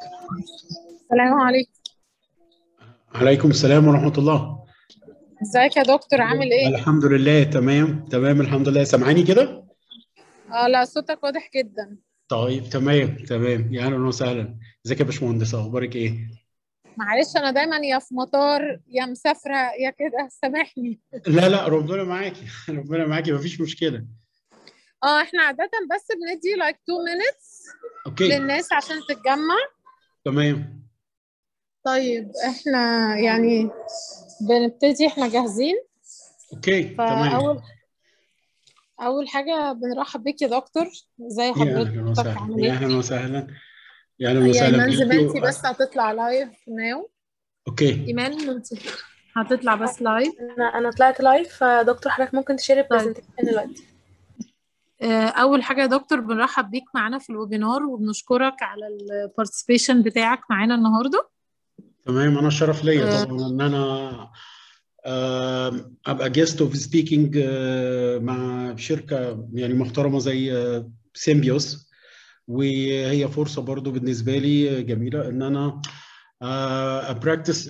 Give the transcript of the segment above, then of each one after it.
السلام عليكم عليكم السلام ورحمة الله ازيك يا دكتور عامل ايه؟ الحمد لله تمام تمام الحمد لله سامعاني كده؟ اه لا صوتك واضح جدا طيب تمام تمام يا اهلا وسهلا ازيك يا باشمهندس اخبارك ايه؟ معلش انا دايما يا في مطار يا مسافره يا كده سامحني لا لا ربنا معاكي ربنا معاكي مفيش مشكلة اه احنا عاده بس بندي لايك 2 minutes اوكي للناس عشان تتجمع تمام طيب احنا يعني بنبتدي احنا جاهزين اوكي تمام فاول اول حاجه بنرحب بيك يا دكتور ازي يا اهلا حضرتك وسهلا عامل يا ايه؟ اهلا وسهلا يا اهلا هي وسهلا ايمان بيكي زميلتي و- بس هتطلع لايف ناو اوكي ايمان انت هتطلع بس لايف انا انا طلعت لايف فدكتور حضرتك ممكن تشير طيب البرزنتيشن دلوقتي آه، أول حاجة يا دكتور بنرحب بيك معانا في الويبينار وبنشكرك على البارتيسيبيشن بتاعك معانا النهاردة تمام انا الشرف ليا آه، طبعا ان انا آم، ابقى جيست اوف سبيكينج مع شركه يعني محترمه زي سيمبيوس وهي فرصه برضو بالنسبه لي جميله ان انا ابراكتس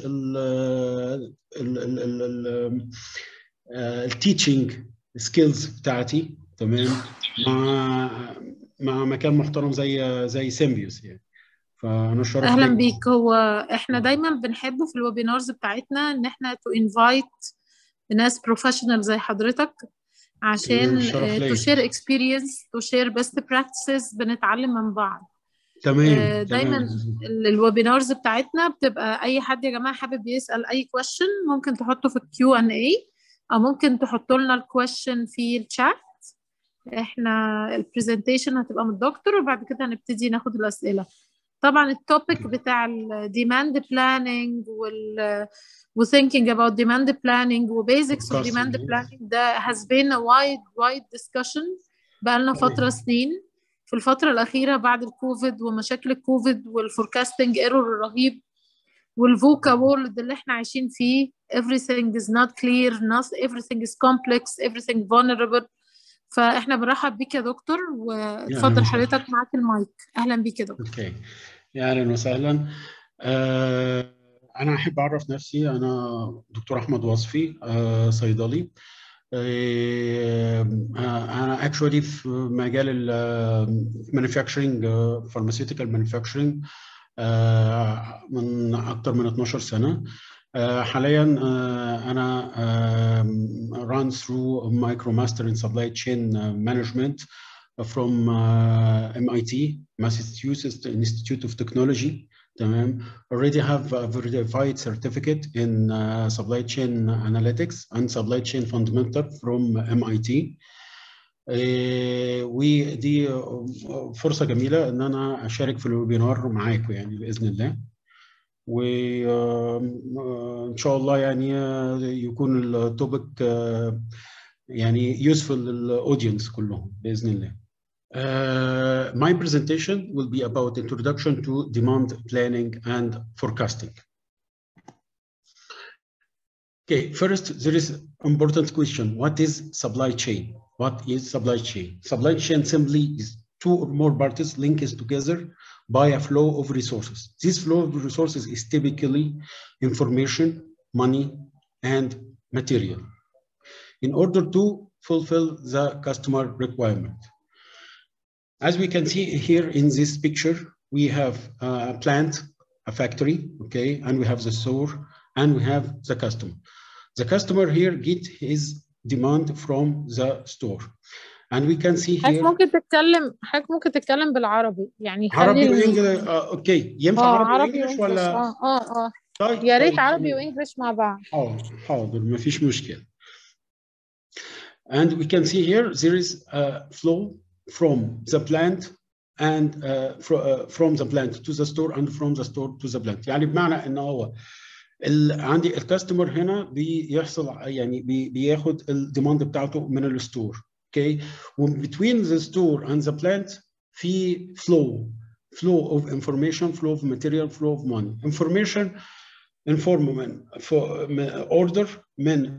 التيتشنج سكيلز بتاعتي تمام مع مع مكان محترم زي زي سيمبيوس يعني فانا الشرف أهلا ليا بيك هو إحنا دايما بنحب في الويبينارز بتاعتنا إن إحنا تو انفايت ناس بروفيشنال زي حضرتك تمام عشان الشرف تو ليا شير اكسبيرينس تو شير بيست براكتسز بنتعلم من بعض تمام آه، دايما تمام ال- الويبينارز بتاعتنا بتبقى اي حد يا جماعه حابب يسال اي كويشن ممكن تحطه في الكيو ان اي او ممكن تحطوا لنا الكويشن في الشات احنا البرزنتيشن هتبقى من الدكتور وبعد كده هنبتدي ناخد الاسئله طبعا التوبيك بتاع الديماند بلاننج وال وثينكينج about demand planning وبيزكس of demand فوركاستنج planning ده has been a wide wide discussion بقالنا فترة تمام سنين في الفترة الأخيرة بعد الكوفيد ومشاكل الكوفيد والفوركاستنج ايرور الرهيب والفوكا وورلد اللي احنا عايشين فيه everything is not clear not everything is complex everything vulnerable فاحنا بنرحب بيك يا دكتور يا اهلا واتفضل وسهلا حضرتك معاك المايك اهلا بيك يا دكتور اوكي يا اهلا وسهلا آه انا احب اعرف نفسي انا دكتور احمد وصفي آه صيدلي آه انا اكشولي في مجال المانيفاكتشرنج فارماسيوتيكال مانيفاكتشرنج من اكثر من 12 سنه آه، حاليا آه، انا آم، run through micro master in supply chain uh, management from uh, MIT Massachusetts Institute of Technology تمام already have a verified certificate in uh, supply chain analytics and supply chain fundamental from MIT آه، ودي آه، فرصة جميلة إن أنا أشارك في الويبينار معاكم يعني بإذن الله وإن شاء الله يعني آه، يكون التوبيك آه، يعني useful للأودينس كلهم بإذن الله. Uh, my presentation will be about introduction to demand planning and forecasting. Okay, first there is important question. What is supply chain? What is supply chain? Supply chain simply is two or more parties linked together by a flow of resources. This flow of resources is typically information, money, and material in order to fulfill the customer requirement. As we can see here in this picture, we have a plant, a factory, okay, and we have the store, and we have the customer. The customer here get his demand from the store. And we can see حضرتك here ممكن تتكلم حضرتك ممكن تتكلم بالعربي يعني خلي عربي ال... وانجلش آه، اوكي ينفع اه عربي عربي وانجلش وانجلش ولا اه اه اه طيب يا ريت طيب عربي تمام وانجلش مع بعض حاضر حاضر مفيش مشكلة. And we can see here there is a flow from the plant and uh, fro- uh, from the plant to the store and from the store to the plant يعني بمعنى ان هو ال... عندي الكاستمر هنا بيحصل يعني بي... بياخد الديماند بتاعته من الستور اوكي وبين the store and the plant في flow flow of information flow of material flow of money information in form من order من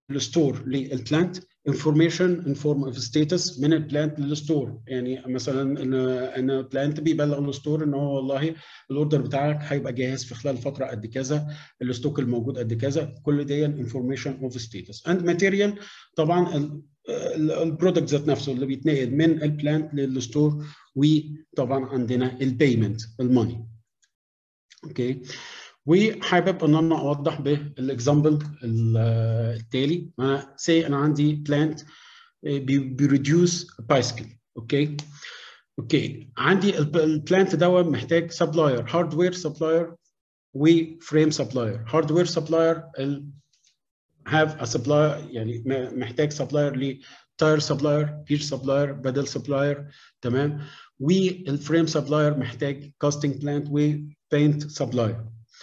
الستور للبلانت انفورميشن ان فورم اوف ستاتس من البلانت للستور يعني مثلا ان ان البلانت بيبلغ الستور ان هو والله الاوردر بتاعك هيبقى جاهز في خلال فتره قد كذا الستوك الموجود قد كذا كل دي انفورميشن اوف ستاتس اند ماتيريال طبعا البرودكت ذات نفسه اللي بيتنقل من البلانت للستور وطبعا عندنا البيمنت الماني اوكي وحابب ان انا اوضح بالاكزامبل التالي انا سي انا عندي بلانت بيريديوس بايسكل اوكي اوكي عندي البلانت دوت محتاج سبلاير هاردوير سبلاير وفريم سبلاير هاردوير سبلاير have a supplier يعني محتاج سبلاير ل تاير سبلاير بير سبلاير بدل سبلاير تمام والفريم سبلاير محتاج كاستنج بلانت وبينت سبلاير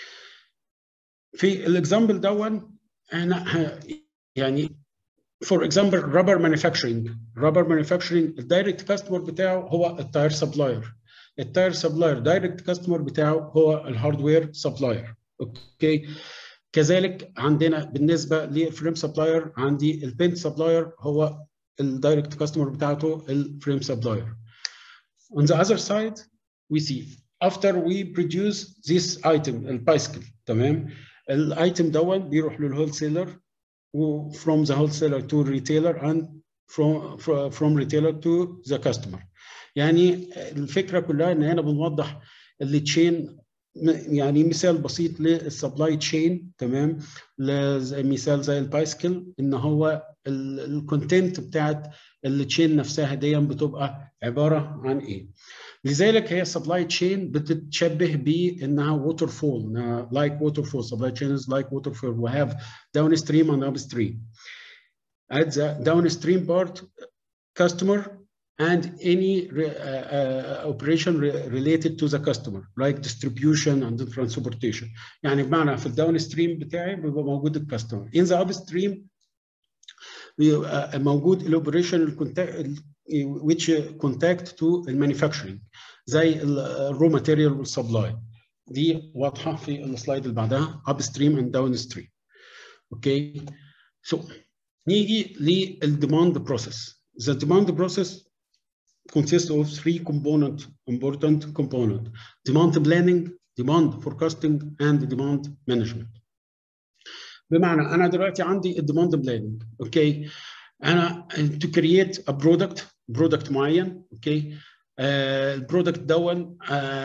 في الاكزامبل دون احنا يعني فور اكزامبل رابر مانيفاكتشرنج رابر مانيفاكتشرنج الدايركت كاستمر بتاعه هو التاير سبلاير التاير سبلاير دايركت كاستمر بتاعه هو الهاردوير سبلاير اوكي كذلك عندنا بالنسبه للفريم سبلاير عندي البنت سبلاير هو الدايركت كاستمر بتاعته الفريم سبلاير on the other side we see after we produce this item البايسكل تمام الايتم دون بيروح للهولسيلر و from the wholesaler to retailer and from from retailer to the customer يعني الفكره كلها ان هنا بنوضح التشين يعني مثال بسيط للسبلاي تشين تمام مثال زي البايسكل ان هو الكونتنت بتاعت التشين نفسها دي بتبقى عباره عن ايه لذلك هي السبلاي تشين بتتشبه بانها ووتر فول لايك ووتر فول سبلاي تشين از لايك ووتر فول we have downstream and upstream at the downstream part customer and any uh, uh, operation re related to the customer like distribution and transportation يعني بمعنى في الداون ستريم بتاعي بيبقى موجود الكاستمر in the upstream بيبقى موجود الاوبريشن which contact to المانيفاكتشرنج زي الرو ماتيريال والسبلاي دي واضحه في السلايد اللي بعدها اب ستريم اند داون ستريم اوكي سو نيجي للديماند بروسيس the demand process consists of three component important component demand planning demand forecasting and demand management بمعنى انا دلوقتي عندي الديماند بلاننج اوكي انا to create a product product معين اوكي البرودكت دون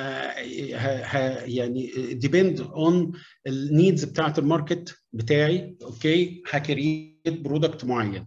يعني ديبند اون النيدز بتاعت الماركت بتاعي اوكي هكريت برودكت معين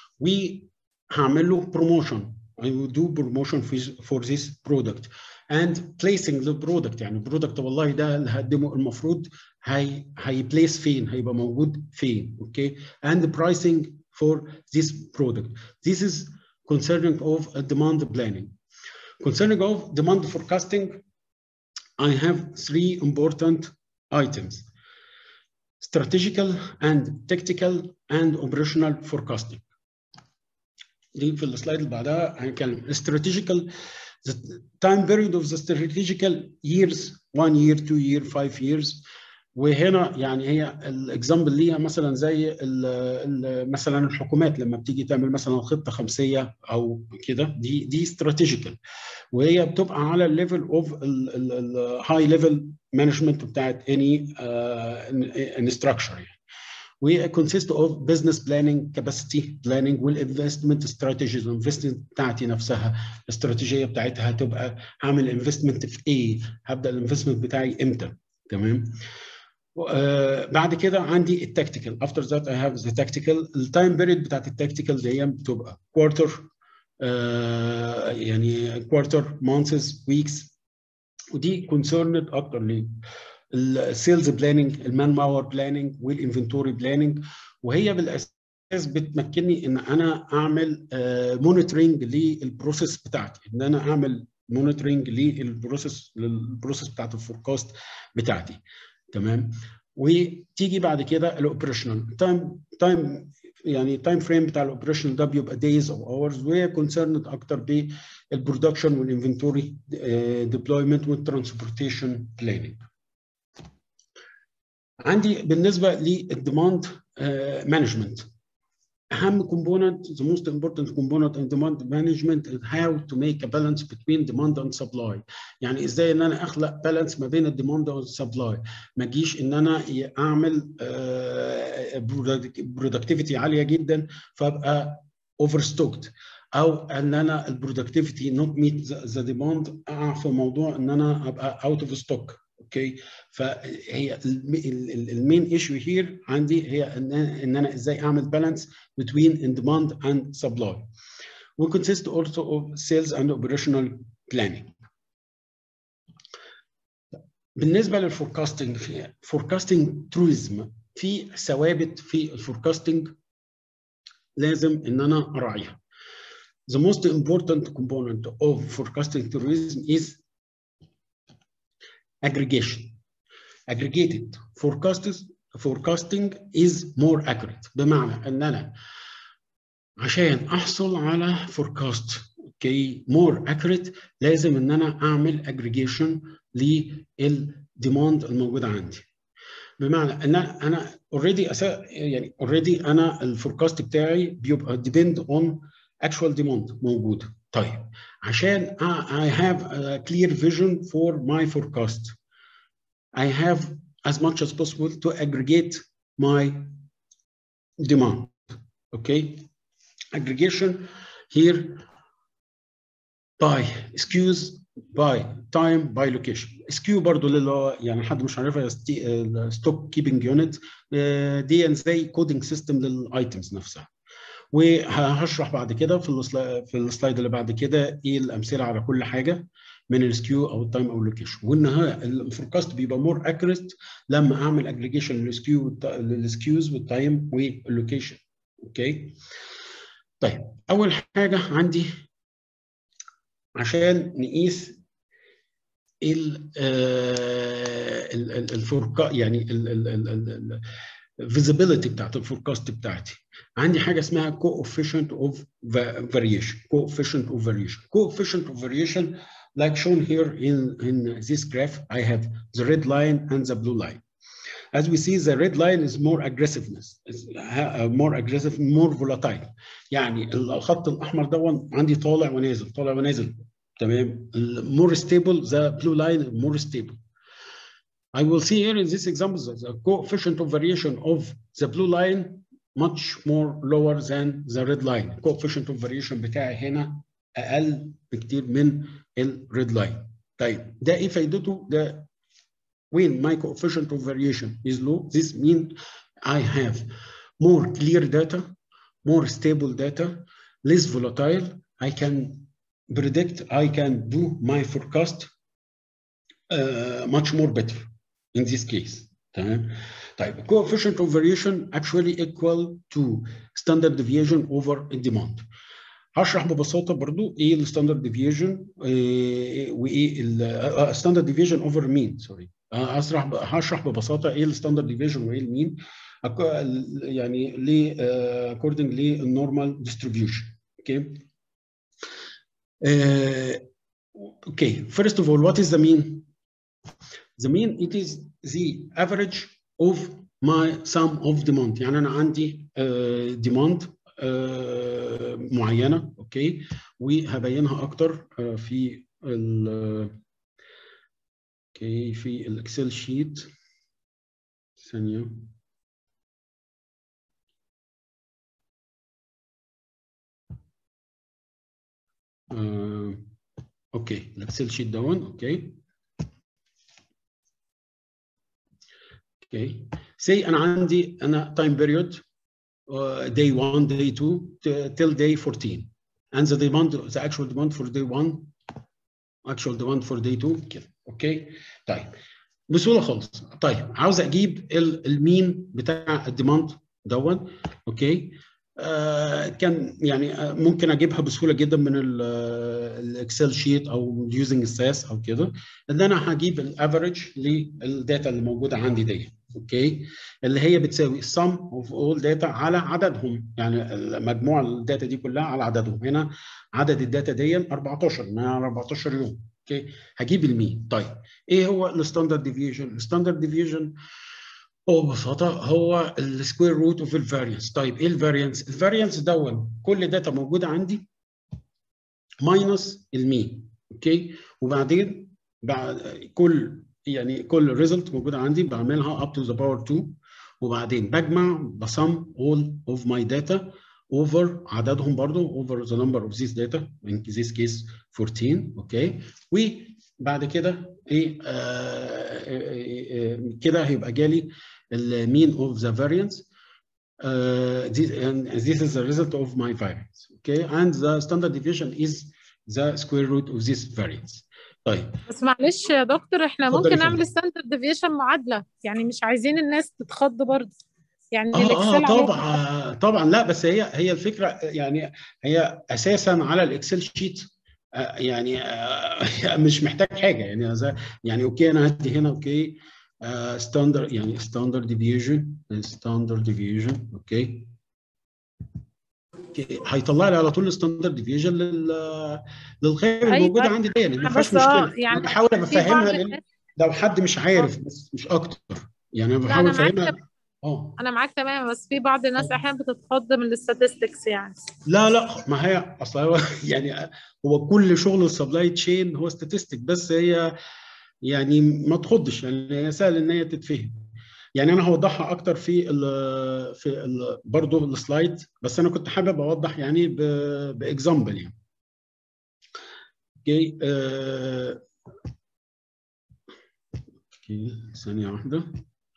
وهعمل له بروموشن I will do promotion for this product and placing the product يعني البرودكت والله ده اللي هقدمه المفروض هي هي بليس فين هيبقى موجود فين اوكي and pricing for this product this is concerning of a demand planning concerning of demand forecasting I have three important items strategical and tactical and operational forecasting دي في السلايد اللي بعدها هنتكلم strategical the time period of the strategical years one year two year five years وهنا يعني هي الاكزامبل ليها مثلا زي ال ال مثلا الحكومات لما بتيجي تعمل مثلا خطه خمسيه او كده دي دي استراتيجيكال وهي بتبقى على الليفل اوف الهاي ليفل مانجمنت بتاعت اني انستراكشر يعني we consist of business planning, capacity planning والinvestment strategies الانفستمنت بتاعتي نفسها الاستراتيجيه بتاعتها هتبقى هعمل انفستمنت في ايه؟ هبدا الانفستمنت بتاعي امتى؟ تمام؟ Uh, بعد كده عندي التكتيكال after that I have the tactical التايم بيريد بتاعت التكتيكال دي بتبقى quarter uh, يعني quarter months weeks ودي concerned اكتر ليه السيلز بلاننج المان باور بلاننج والانفنتوري بلاننج وهي بالاساس بتمكنني ان انا اعمل مونيتورنج للبروسيس بتاعتي ان انا اعمل مونيتورنج للبروسيس للبروسيس بتاعت الفوركاست بتاعتي تمام وتيجي بعد كده الاوبريشنال تايم تايم يعني تايم فريم بتاع الاوبريشنال ده بيبقى دايز او اورز وهي كونسيرند اكتر بالبرودكشن والانفنتوري ديبلويمنت والترانسبورتيشن بلاننج عندي بالنسبه للديماند مانجمنت اهم component the most important component in demand management is how to make a balance between demand and supply يعني ازاي ان انا اخلق بالانس ما بين الديماند والسبلاي ما اجيش ان انا اعمل برودكتيفيتي عاليه جدا فابقى اوفر ستوكد او ان انا البرودكتيفيتي نوت ميت ذا ديماند اقع في موضوع ان انا ابقى اوت اوف ستوك اوكي فهي المين ايشو هير عندي هي ان ان انا ازاي اعمل بالانس between in demand and supply will consist also of sales and operational planning بالنسبه للفوركاستنج في فوركاستنج توريزم في ثوابت في الفوركاستنج لازم ان انا اراعيها the most important component of forecasting tourism is aggregation. Aggregated forecasts, forecasting is more accurate بمعنى ان انا عشان احصل على forecast اوكي more accurate لازم ان انا اعمل aggregation للديماند الموجوده عندي. بمعنى ان انا اوريدي يعني اوريدي انا الفوركاست بتاعي بيبقى depend on actual demand موجوده. طيب عشان I have a clear vision for my forecast I have as much as possible to aggregate my demand okay aggregation here by SKUs by time by location SKU برضو اللي هو يعني حد مش عارفها ستوك كيبنج يونت دي زي كودنج سيستم للايتمز نفسها وهشرح بعد كده في السلايد في السلايد اللي بعد كده ايه الامثله على كل حاجه من السكيو او التايم او اللوكيشن والنهايه الفوركاست بيبقى مور اكيوريت لما اعمل اجريجيشن للسكيو للسكيوز والتايم واللوكيشن اوكي طيب اول حاجه عندي عشان نقيس ال الفوركا يعني الفيزيبيليتي بتاعت الفوركاست بتاعتي عندي حاجه اسمها coefficient of variation coefficient of variation coefficient of variation like shown here in in this graph I have the red line and the blue line as we see the red line is more aggressiveness more aggressive more volatile يعني الخط الاحمر ده عندي طالع ونازل طالع ونازل تمام more stable the blue line more stable I will see here in this example the coefficient of variation of the blue line much more lower than the red line. coefficient of variation بتاعي هنا أقل بكتير من ال red line. طيب ده إيه فايدته؟ ده when my coefficient of variation is low, this means I have more clear data, more stable data, less volatile. I can predict, I can do my forecast uh, much more better in this case. تمام طيب coefficient of variation actually equal to standard deviation over demand هشرح ببساطه برضو ايه الستاندرد ديفيجن وايه الستاندرد ديفيجن اوفر مين سوري هشرح هشرح ببساطه ايه الستاندرد ديفيجن وايه المين يعني ل according للنورمال ديستريبيوشن اوكي اوكي first of all what is the mean the mean it is the average of my sum of demand يعني انا عندي demand معينه اوكي وهبينها اكتر في ال اوكي في الاكسل شيت ثانيه آه، اوكي الاكسل شيت دون اوكي اوكي سي انا عندي انا تايم بيريود day 1 day 2 till day 14 and the demand the actual demand for day 1 actual demand for day 2 كده اوكي طيب بسهوله خالص طيب عاوز اجيب المين بتاع الديماند دون اوكي آه كان يعني آه ممكن اجيبها بسهوله جدا من الاكسل شيت او يوزنج الساس او كده ان انا هجيب الافريج للداتا اللي موجوده عندي دي اوكي اللي هي بتساوي sum of all data على عددهم يعني مجموع الداتا دي كلها على عددهم هنا عدد الداتا دي 14 من 14 يوم اوكي هجيب المين طيب ايه هو الستاندرد ديفيجن الستاندرد ديفيجن هو ببساطه هو السكوير روت اوف الفاريانس طيب ايه الفاريانس الفاريانس دون كل داتا موجوده عندي ماينس المين اوكي وبعدين بعد كل يعني كل ريزلت موجوده عندي بعملها اب تو ذا باور 2 وبعدين بجمع بصم all of my data over عددهم برضو over the number of these data in this case 14 اوكي وبعد كده ايه آه آه آه كده هيبقى جالي المين of the variance uh, this, and this is the result of my variance okay and the standard deviation is the square root of this variance طيب بس معلش يا دكتور احنا اتفضلي ممكن يا نعمل فندم. ستاندرد ديفيشن معادله يعني مش عايزين الناس تتخض برضه يعني اه اه الاكسل عليه طبعا طبعا لا بس هي هي الفكره يعني هي اساسا على الاكسل شيت آه، يعني آه، مش محتاج حاجه يعني زي- يعني اوكي انا هدي هنا اوكي ستاندرد يعني ستاندرد ديفيجن ستاندرد ديفيجن اوكي اوكي هيطلع لي على طول الستاندرد ديفيجن لل للقيم أيوة، الموجوده أيوة. عندي دي يعني ما بس فيهاش آه، مشكله يعني انا بحاول في بعض افهمها لل... الناس لو حد مش عارف بس مش اكتر يعني انا لا بحاول انا معاك افهمها تمام اه انا معاك تمام بس في بعض الناس احيانا بتتخض من الستاتستكس يعني لا لا ما هي اصل هو يعني هو كل شغل السبلاي تشين هو ستاتستيك بس هي يعني ما تخضش يعني هي سهل ان هي تتفهم يعني انا هوضحها اكتر في ال في ال برضه السلايد بس انا كنت حابب اوضح يعني باكزامبل يعني اوكي آه، اوكي ثانيه واحده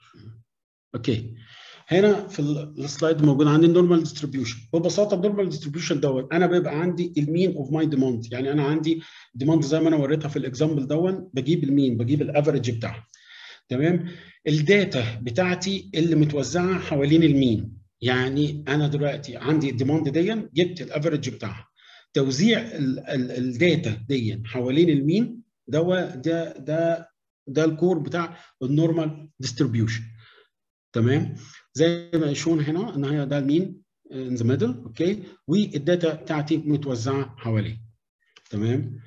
اوكي هنا في ال- السلايد موجود عندي النورمال ديستريبيوشن ببساطه النورمال ديستريبيوشن دوت انا بيبقى عندي المين اوف ماي ديماند يعني انا عندي ديماند زي ما انا وريتها في الاكزامبل دون بجيب المين بجيب الافريج بتاعها تمام الداتا بتاعتي اللي متوزعه حوالين المين يعني انا دلوقتي عندي الديماند دي جبت الافريج بتاعها توزيع ال- ال- الداتا دي حوالين المين ده ده ده ده الكور بتاع النورمال ديستريبيوشن تمام زي ما يشون هنا ان هي ده المين ان ذا ميدل اوكي والداتا بتاعتي متوزعه حواليه تمام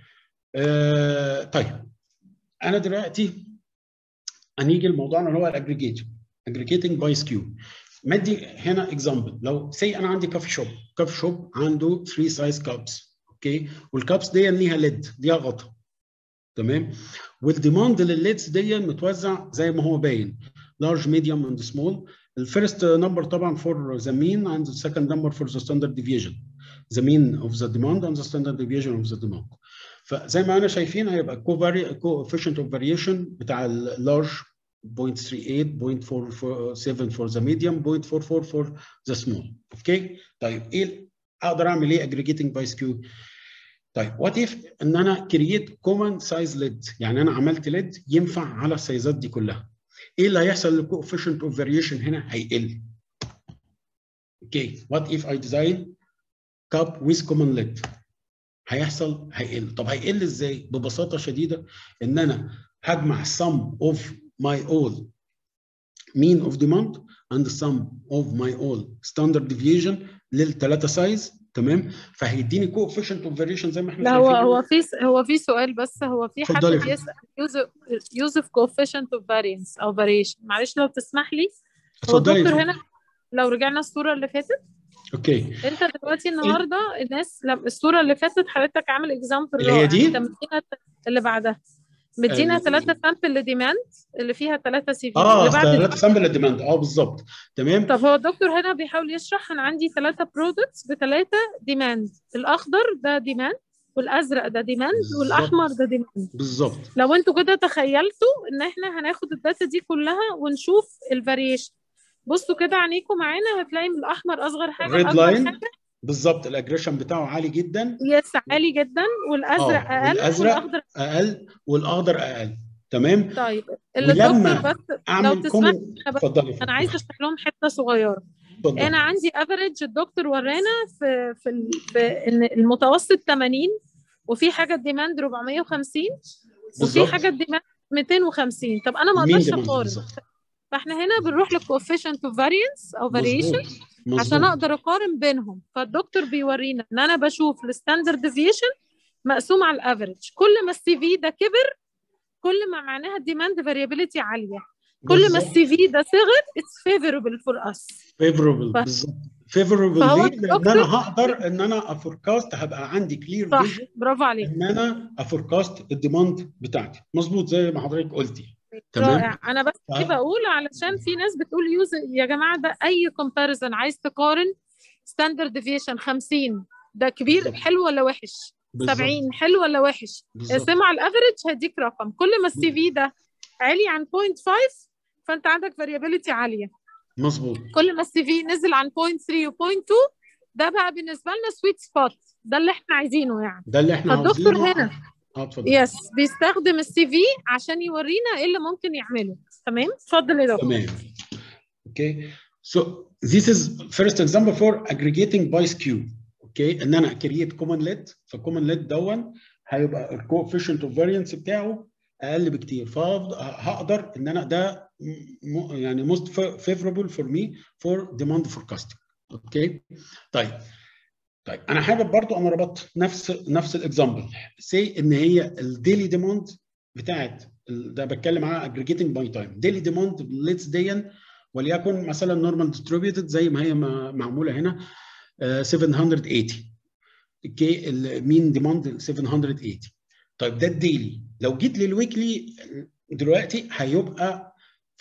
آه طيب انا دلوقتي هنيجي لموضوعنا اللي هو الاجريجيت اجريجيتنج باي سكيو مدي هنا اكزامبل لو سي انا عندي كافي شوب كافي شوب عنده 3 سايز كابس اوكي والكابس دي ليها ليد ليها غطا تمام والديماند للليدز دي متوزع زي ما هو باين large medium and small الفيرست نمبر طبعا for the mean and the second number for the standard deviation the mean of the demand and the standard deviation of the demand فزي ما انا شايفين هيبقى coefficient of variation بتاع ال large 0.38 0.47 for the medium 0.44 for the small اوكي طيب ايه اقدر اعمل ايه aggregating by skew طيب وات اف ان انا كرييت كومن سايز ليد يعني انا عملت ليد ينفع على السايزات دي كلها ايه اللي هيحصل للكوفيشنت اوف فاريشن هنا هيقل اوكي وات اف اي ديزاين كاب ويز كومن ليد هيحصل هيقل طب هيقل ازاي ببساطه شديده ان انا هجمع sum of my all mean of demand and sum of my all standard deviation للثلاثه سايز تمام فهيديني كوفيشنت اوف فاريشن زي ما احنا لا هو شايفين هو في هو في سؤال بس هو في حد اتفضلي يا فندم. بيسأل use of coefficient of variance او variation معلش لو تسمح لي هو اتفضلي يا الدكتور فندم. هنا لو رجعنا الصورة اللي فاتت اوكي انت دلوقتي النهارده الناس لما الصورة اللي فاتت حضرتك عامل اكزامبل اللي هي دي؟ انت مدينا اللي بعدها مدينا ال- ثلاثة سامبل لديماند اللي فيها ثلاثة سي في اه اللي بعد ثلاثة سامبل الديماند اه بالظبط تمام طب هو الدكتور هنا بيحاول يشرح انا عندي ثلاثة برودكتس بثلاثة ديماند الاخضر ده ديماند والازرق ده ديماند بالظبط. والاحمر ده ديماند بالظبط لو انتوا كده تخيلتوا ان احنا هناخد الداتا دي كلها ونشوف الفاريشن بصوا كده عينيكم معانا هتلاقي من الاحمر اصغر حاجه الريد اكبر لاين حاجه بالظبط الاجريشن بتاعه عالي جدا يس عالي جدا والازرق آه، اقل والأزرق والاخضر اقل والاخضر اقل تمام طيب اللي ولما الدكتور بس لو اعمل تسمح كومن أنا بس- اتفضلي انا عايزه اشرح لهم حته صغيره اتفضلي انا عندي افريج الدكتور ورانا في في, ال- في ان المتوسط 80 وفي حاجه الديماند 450 وفي بالظبط. حاجه الديماند 250 طب انا ما مين اقدرش demand اقارن بالظبط فاحنا هنا بنروح للكوفيشنت اوف فارينس او فاريشن مظبوط عشان مظبوط. اقدر اقارن بينهم فالدكتور بيورينا ان انا بشوف الستاندرد ديفيشن مقسوم على الافريج كل ما السي في ده كبر كل ما معناها الديماند فاريابيليتي عاليه كل ما السي في ده صغر اتس فيفوربل فور اس فيفوربل ف- بالظبط فيفوربل فهو ليه؟ لان الدكتور- انا هقدر ان انا افوركاست هبقى عندي كلير صح فيجن برافو عليك ان انا افوركاست الديماند بتاعتي مظبوط زي ما حضرتك قلتي تمام رائع انا بس ف- ليه بقول علشان في ناس بتقول يوز يا جماعه ده اي كومباريزون عايز تقارن ستاندرد ديفيشن 50 ده كبير بالظبط. حلو ولا وحش بالظبط 70 حلو ولا وحش بالظبط اقسمه على الافريج هيديك رقم كل ما السي في ده عالي عن 0.5 فانت عندك فاريابيليتي عاليه مظبوط كل ما السي في نزل عن 0.3 و 0.2 ده بقى بالنسبه لنا سويت سبوت ده اللي احنا عايزينه يعني ده اللي احنا فالدكتور عاوزينه هنا اه اتفضل يس بيستخدم السي في عشان يورينا ايه اللي ممكن يعمله تمام اتفضل يا دكتور تمام okay so this is first example for aggregating by skew okay ان انا create common let فالcommon let دون هيبقى الكوفيشنت اوف فاريانس بتاعه اقل بكتير فهقدر ان انا ده م- يعني most favorable for me for demand forecasting اوكي طيب طيب انا حابب برضو انا ربطت نفس نفس الاكزامبل سي ان هي الديلي ديماند بتاعت ال- ده بتكلم على اجريجيتنج باي تايم ديلي ديماند ليتس دي وليكن مثلا نورمال ديستريبيوتد زي ما هي ما- معموله هنا آه، 780 اوكي المين ديماند 780 طيب ده الديلي لو جيت للويكلي دلوقتي هيبقى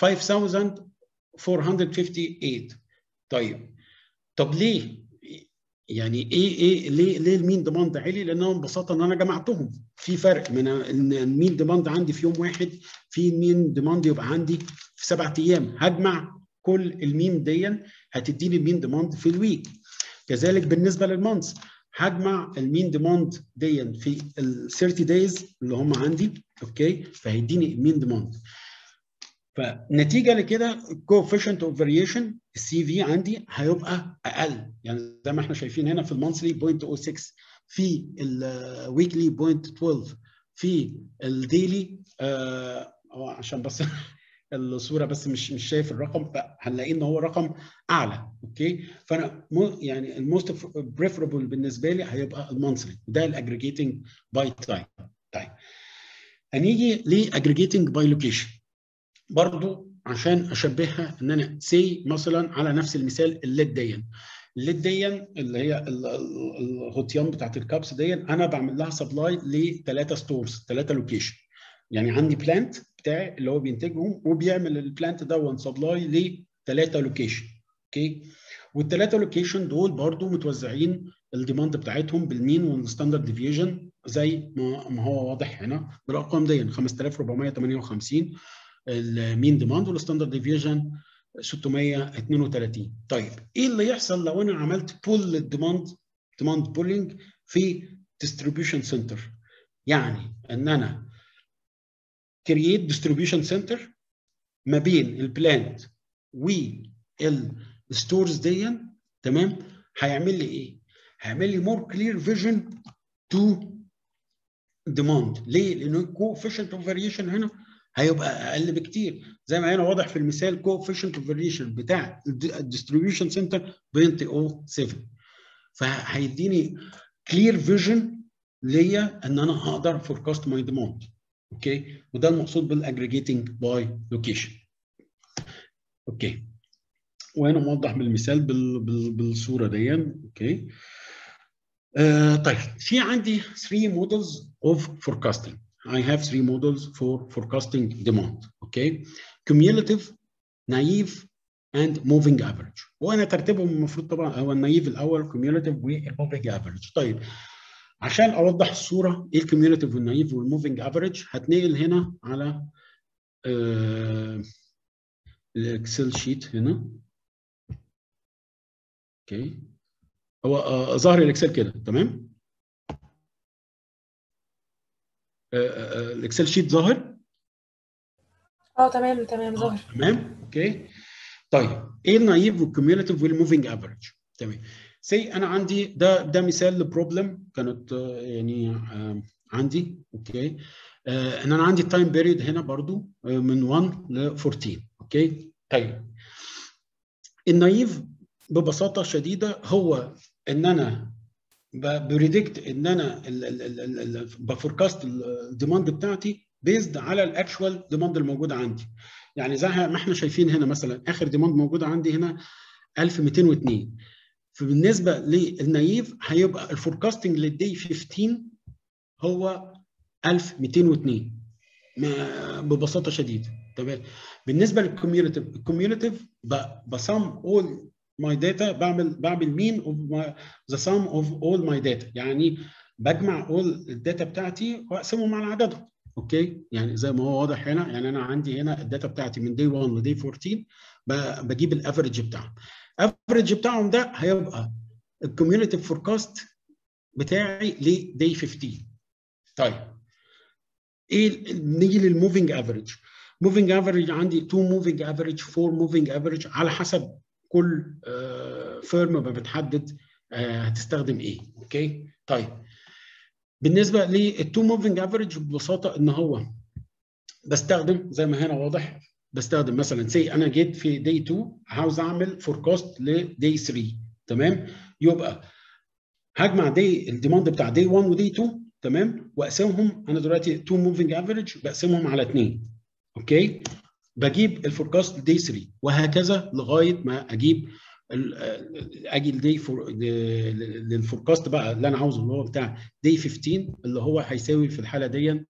5458 طيب طب ليه يعني ايه ايه ليه ليه المين ديماند عالي؟ لانهم ببساطه ان انا جمعتهم في فرق من ان المين ديماند عندي في يوم واحد في المين ديماند يبقى عندي في سبعة ايام هجمع كل المين دي هتديني المين ديماند في الويك كذلك بالنسبه للمانث هجمع المين ديماند دي في ال 30 دايز اللي هم عندي اوكي فهيديني المين ديماند فنتيجه لكده الكوفيشنت اوف فاريشن السي في عندي هيبقى اقل يعني زي ما احنا شايفين هنا في المانثلي 0.06 في الويكلي 0.12 في الديلي آه عشان بس الصوره بس مش مش شايف الرقم فهنلاقي ان هو رقم اعلى اوكي فانا مو يعني الموست بريفربل بالنسبه لي هيبقى المانثلي ده الاجريجيتنج باي تايم طيب هنيجي لاجريجيتنج باي لوكيشن برضو عشان اشبهها ان انا سي مثلا على نفس المثال الليد دي الليد دي اللي هي الغطيان بتاعت الكابس دي انا بعمل لها سبلاي لثلاثه ستورز ثلاثه لوكيشن يعني عندي بلانت بتاعي اللي هو بينتجهم وبيعمل البلانت ده سبلاي لثلاثه لوكيشن اوكي والثلاثه لوكيشن دول برضو متوزعين الديماند بتاعتهم بالمين والستاندرد ديفيجن زي ما هو واضح هنا بالارقام دي 5458 المين ديماند والستاندرد ديفيجن 632 طيب ايه اللي يحصل لو انا عملت بول للديماند ديماند بولينج في ديستريبيوشن سنتر يعني ان انا كرييت ديستريبيوشن سنتر ما بين البلانت والستورز دي تمام هيعمل لي ايه؟ هيعمل لي مور كلير فيجن تو ديماند ليه؟ لانه الكوفيشنت اوف فاريشن هنا هيبقى اقل بكتير زي ما هنا واضح في المثال كوفيشنت اوف فاريشن بتاع الديستريبيوشن سنتر 0.07 فهيديني كلير فيجن ليا ان انا اقدر فوركاست ماي ديماند اوكي وده المقصود بالاجريجيتنج باي لوكيشن اوكي وهنا موضح بالمثال بال... بال... بالصوره دي اوكي آه طيب في عندي 3 models of forecasting I have three models for forecasting demand okay cumulative naive and moving average وانا ترتيبهم المفروض طبعا هو النايف الاول cumulative والmoving average طيب عشان اوضح الصوره ايه الكيوميوليتيف والنايف والموفينج افريج هتنقل هنا على آه الاكسل شيت هنا اوكي هو آه ظاهر الاكسل كده تمام آه الاكسل شيت ظاهر اه تمام تمام ظاهر تمام اوكي طيب ايه النايف والكيوميوليتيف والموفينج افريج تمام سي انا عندي ده ده مثال لبروبلم كانت يعني عندي اوكي ان انا عندي التايم بيريد هنا برضو من 1 ل 14 اوكي طيب النايف ببساطه شديده هو ان انا بريدكت ان انا بفوركاست الديماند بتاعتي بيزد على الاكشوال ديماند الموجود عندي يعني زي ما احنا شايفين هنا مثلا اخر ديماند موجوده عندي هنا 1202 فبالنسبه للنايف هيبقى الفوركاستنج للدي 15 هو 1202 ببساطه شديده تمام بالنسبه للكوميونيتيف الكوميونيتيف بسم اول ماي داتا بعمل بعمل مين اوف ذا سم اوف اول ماي داتا يعني بجمع اول الداتا بتاعتي واقسمهم على عددهم اوكي يعني زي ما هو واضح هنا يعني انا عندي هنا الداتا بتاعتي من دي 1 لدي 14 بجيب الافرج بتاعهم الافرج بتاعهم ده هيبقى الكوميونيتيف فوركاست بتاعي لدي 15 طيب ايه نيجي للموفينج افريج موفينج افريج عندي 2 موفينج افريج 4 موفينج افريج على حسب كل فيرم بتحدد هتستخدم ايه اوكي طيب بالنسبه للتو موفينج افريج ببساطه ان هو بستخدم زي ما هنا واضح بستخدم مثلا سي انا جيت في دي 2 عاوز اعمل فوركاست لدي 3 تمام يبقى هجمع دي الديماند بتاع دي 1 ودي 2 تمام واقسمهم انا دلوقتي 2 موفينج افريج بقسمهم على 2 اوكي بجيب الفوركاست دي 3 وهكذا لغايه ما اجيب اجي الدي فور للفوركاست بقى اللي انا عاوزه اللي هو بتاع دي 15 اللي هو هيساوي في الحاله دي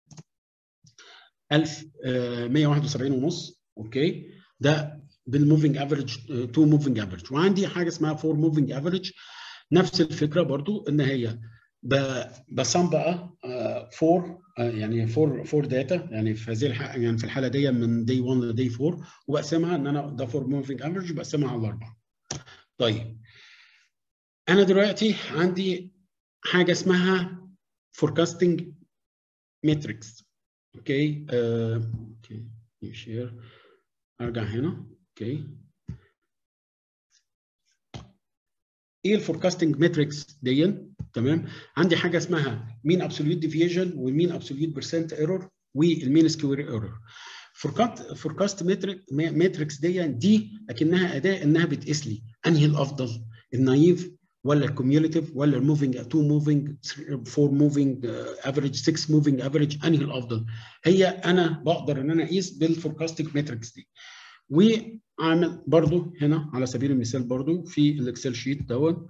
1171 ونص اوكي ده بالموفينج افريج 2 موفينج افريج وعندي حاجه اسمها 4 موفينج افريج نفس الفكره برضو ان هي بصم بقى 4 يعني 4 4 داتا يعني في هذه الحاله يعني في الحاله دي من دي 1 لدي 4 وبقسمها ان انا ده 4 موفينج افريج بقسمها على الاربعه. طيب انا دلوقتي عندي حاجه اسمها forecasting matrix اوكي آه، اوكي شير ارجع هنا اوكي ايه الفوركاستنج ماتريكس دي تمام عندي حاجه اسمها مين ابسوليوت ديفيجن والمين ابسوليوت بيرسنت ايرور والمين سكوير ايرور فوركاست ماتريكس دي دي اكنها اداه انها بتقيس لي انهي الافضل النايف ولا الكوميوليتيف ولا الموفينج 2 موفينج 4 موفينج افريج 6 موفينج افريج انهي الافضل هي انا بقدر ان انا اقيس بالفوركاستنج ماتريكس دي وعامل برضو هنا على سبيل المثال برضو في الاكسل شيت دوت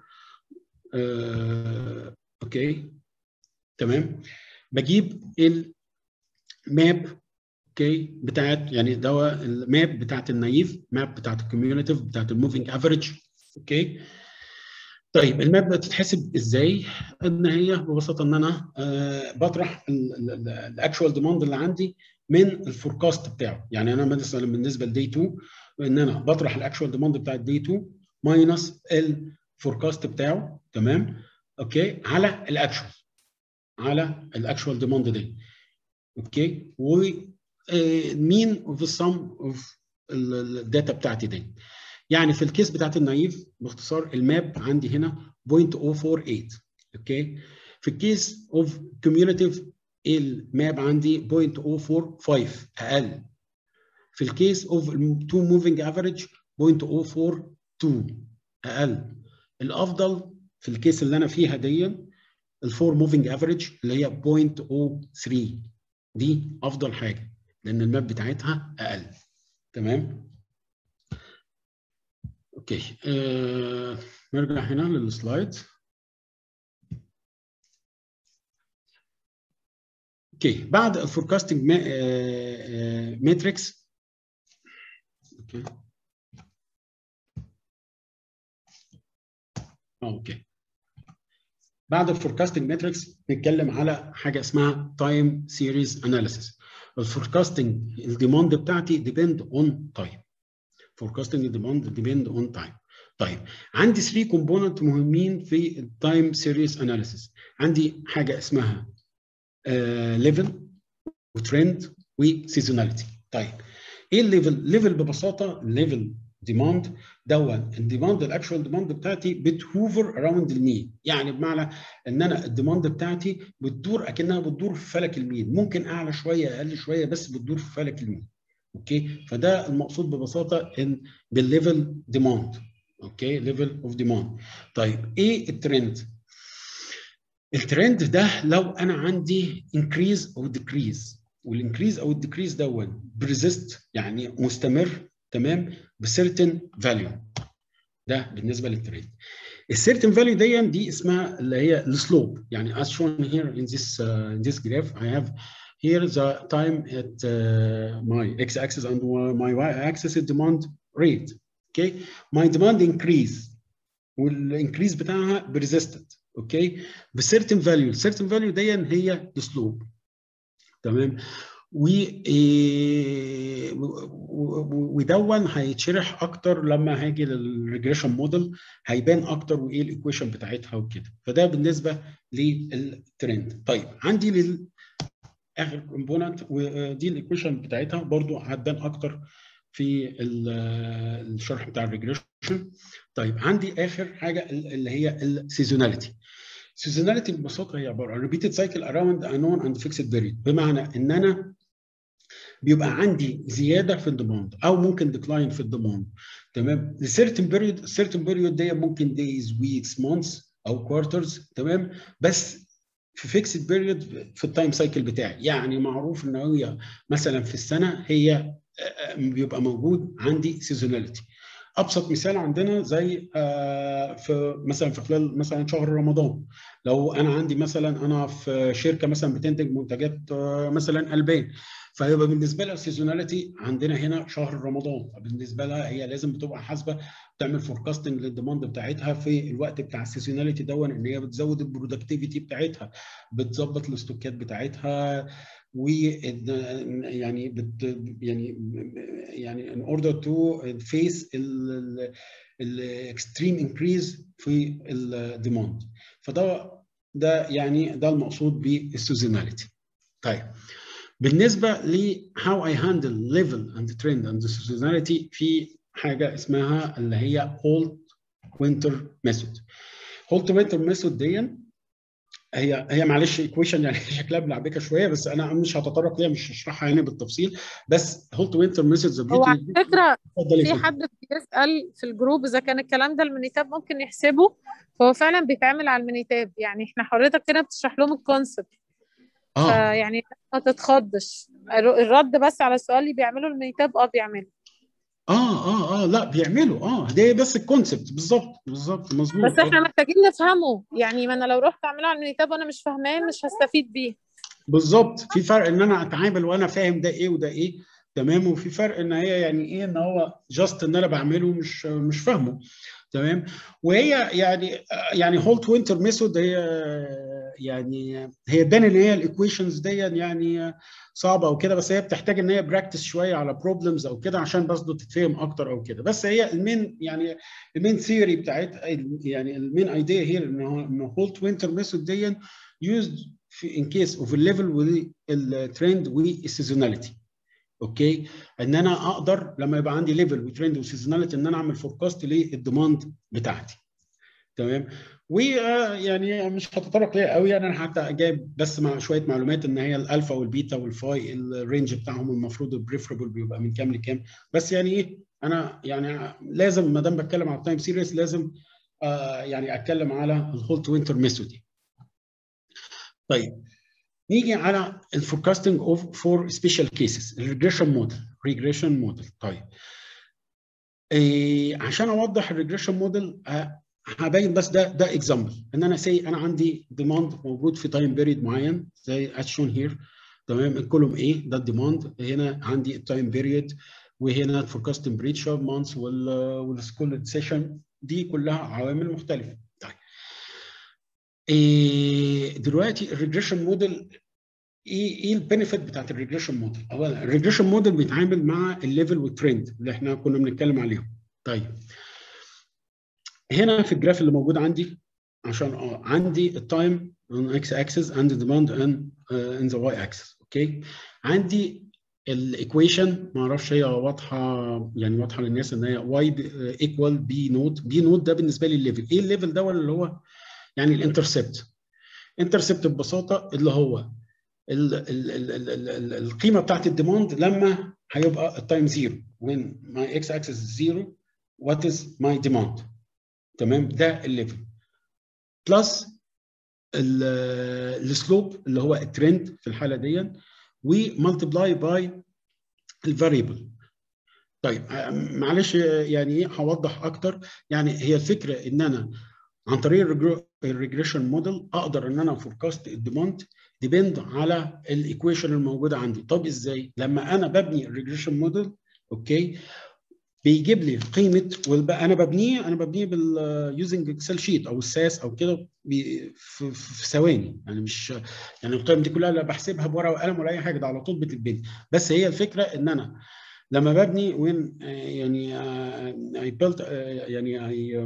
آه، اوكي تمام بجيب الماب اوكي بتاعت يعني دوا الماب بتاعت النايف ماب بتاعت الكوميونيتيف بتاعت الموفينج افريج اوكي طيب الماب بتتحسب ازاي؟ ان هي ببساطه ان انا آه بطرح الاكشوال ديماند اللي عندي من الفوركاست بتاعه، يعني انا مثلا بالنسبه لدي 2 ان انا بطرح الاكشوال ديماند بتاع الدي 2 ماينس الفوركاست بتاعه تمام؟ اوكي على الاكشوال على الاكشوال ديماند دي اوكي ومين اوف السم اوف الداتا بتاعتي دي يعني في الكيس بتاعت النايف باختصار الماب عندي هنا 0.048 اوكي في الكيس اوف كوميونيتيف الماب عندي 0.045 اقل في الكيس اوف 2 موفينج افريج 0.042 اقل الافضل في الكيس اللي انا فيها دي الفور موفينج افريج اللي هي 0.03 دي افضل حاجه لان الماب بتاعتها اقل تمام اوكي آه، نرجع هنا للسلايد اوكي بعد الفوركاستنج ماتريكس اوكي اوكي بعد الفوركاستنج ماتريكس نتكلم على حاجه اسمها تايم سيريز اناليسيس الفوركاستنج الديماند بتاعتي ديبند اون تايم forecasting demand depend on time. طيب عندي 3 كومبوننت مهمين في التايم سيريز اناليسيس عندي حاجه اسمها ليفل وترند وسيزوناليتي طيب ايه الليفل ليفل ببساطه الليفل ديماند دوت الديماند الاكشوال ديماند بتاعتي بتهوفر اراوند المين يعني بمعنى ان انا الديماند بتاعتي بتدور اكنها بتدور في فلك المين ممكن اعلى شويه اقل شويه بس بتدور في فلك المين اوكي فده المقصود ببساطه ان بالليفل ديماند اوكي ليفل اوف ديماند طيب ايه الترند الترند ده لو انا عندي increase او decrease والانكريز او الديكريز دون بريزيست يعني مستمر تمام بسيرتن فاليو ده بالنسبه للتريد السيرتن فاليو دي دي اسمها اللي هي السلوب يعني as shown here in this uh, in this graph I have here the time at uh, my x-axis and my y-axis is demand rate okay my demand increase والانكريز بتاعها بريزيستد اوكي بسيرتن فاليو السيرتن فاليو دي هي السلوب تمام و ودون هيتشرح اكتر لما هاجي للريجريشن موديل هيبان اكتر وايه الايكويشن بتاعتها وكده فده بالنسبه للترند طيب عندي لل اخر كومبوننت ودي الايكويشن بتاعتها برضو هتبان اكتر في الشرح بتاع الريجريشن طيب عندي اخر حاجه اللي هي السيزوناليتي سيزوناليتي ببساطه هي عباره عن ريبيتد سايكل اراوند ا نون اند فيكسد بيريد بمعنى ان انا بيبقى عندي زياده في الديماند او ممكن ديكلاين في الديماند تمام لسيرتن بيريود السيرتن بيريود دي ممكن دايز ويكس مانثs او كوارترز تمام بس في فيكسد بيريود في التايم سايكل بتاعي يعني معروف ان هي مثلا في السنه هي بيبقى موجود عندي سيزوناليتي ابسط مثال عندنا زي في مثلا في خلال مثلا شهر رمضان لو انا عندي مثلا انا في شركه مثلا بتنتج منتجات مثلا البان فيبقى بالنسبه لها السيزوناليتي عندنا هنا شهر رمضان بالنسبه لها هي لازم بتبقى حاسبه تعمل فوركاستنج للديماند بتاعتها في الوقت بتاع السيزوناليتي دون ان هي بتزود البرودكتيفيتي بتاعتها بتظبط الاستوكات بتاعتها و يعني بت يعني يعني in order to face الاكستريم انكريز في الديماند فده ده يعني ده المقصود بالسيزوناليتي طيب بالنسبه ل how I handle level and trend and seasonality في حاجه اسمها اللي هي Holt Winter Method Holt Winter Method دي هي هي معلش ايكويشن يعني شكلها ملعبكه شويه بس انا مش هتطرق ليها مش هشرحها يعني بالتفصيل بس هولت وينتر ميثود هو على فكره في حد بيسال في الجروب اذا كان الكلام ده المينيتاب ممكن يحسبه فهو فعلا بيتعمل على المينيتاب يعني احنا حضرتك كده بتشرح لهم الكونسبت اه فيعني ما تتخضش الرد بس على السؤال اللي بيعملوا المينيتاب اه بيعملوا اه اه اه لا بيعملوا اه ده بس الكونسبت بالظبط بالظبط مظبوط بس احنا محتاجين نفهمه يعني ما انا لو رحت اعمله على المينيتاب وانا مش فاهماه مش هستفيد بيه بالظبط في فرق ان انا اتعامل وانا فاهم ده ايه وده ايه تمام وفي فرق ان هي يعني ايه ان هو جاست ان انا بعمله مش مش فاهمه تمام وهي يعني يعني هولت وينتر ميثود هي يعني هي بان ان هي الايكويشنز دي يعني صعبه وكده بس هي بتحتاج ان هي براكتس شويه على بروبلمز او كده عشان برضه تتفهم اكتر او كده بس هي المين يعني المين ثيوري بتاعتها يعني المين ايديا هي ان ان هولت وينتر ميثود دي يوزد في ان كيس اوف الليفل والترند والسيزوناليتي اوكي ان انا اقدر لما يبقى عندي ليفل وترند وسيزوناليتي ان انا اعمل فوركاست للديماند بتاعتي تمام ويعني مش هتطرق ليها قوي يعني انا حتى جايب بس مع شويه معلومات ان هي الالفا والبيتا والفاي الرينج بتاعهم المفروض البريفربل بيبقى من كام لكام بس يعني ايه انا يعني لازم ما دام بتكلم على التايم سيريس لازم آه يعني اتكلم على الهولت وينتر ميثود طيب نيجي على الفوركاستنج اوف فور سبيشال كيسز الريجريشن موديل ريجريشن موديل طيب إيه عشان اوضح الريجريشن موديل هبين بس ده ده اكزامبل ان انا سي انا عندي ديماند موجود في تايم بيريد معين زي as shown here تمام الكولوم A ده الديماند هنا عندي التايم بيريد وهنا الفوركاست تمبريتشر مانث والسكول سيشن دي كلها عوامل مختلفه طيب إيه دلوقتي الريجريشن موديل ايه ايه البنفيت بتاعت الريجريشن موديل؟ اولا الريجريشن موديل بيتعامل مع الليفل والترند اللي احنا كنا بنتكلم عليهم. طيب هنا في الجراف اللي موجود عندي عشان اه عندي التايم on x axis and the demand in, uh, in the y axis اوكي عندي الايكويشن ما اعرفش هي واضحه يعني واضحه للناس ان هي y equal b نوت b نوت ده بالنسبه لي الليفل ايه الليفل ده اللي هو يعني الانترسبت انترسبت ببساطه اللي هو ال ال ال ال ال القيمه بتاعت الديماند لما هيبقى التايم زيرو when my x axis is zero what is my demand تمام ده الليفل بلس السلوب اللي هو الترند في الحاله دي ومالتبلاي باي الفاريبل طيب معلش يعني ايه هوضح اكتر يعني هي الفكره ان انا عن طريق الريجريشن موديل اقدر ان انا فوركاست الديماند ديبند على الايكويشن الموجوده عندي طب ازاي لما انا ببني الريجريشن موديل اوكي بيجيب لي قيمه والبقى انا ببنيه انا ببنيه باليوزنج اكسل شيت او الساس او كده في, في ثواني يعني مش يعني القيم دي كلها لا بحسبها بورقه وقلم ولا اي حاجه ده على طول بتتبني بس هي الفكره ان انا لما ببني وين يعني اي بيلت يعني اي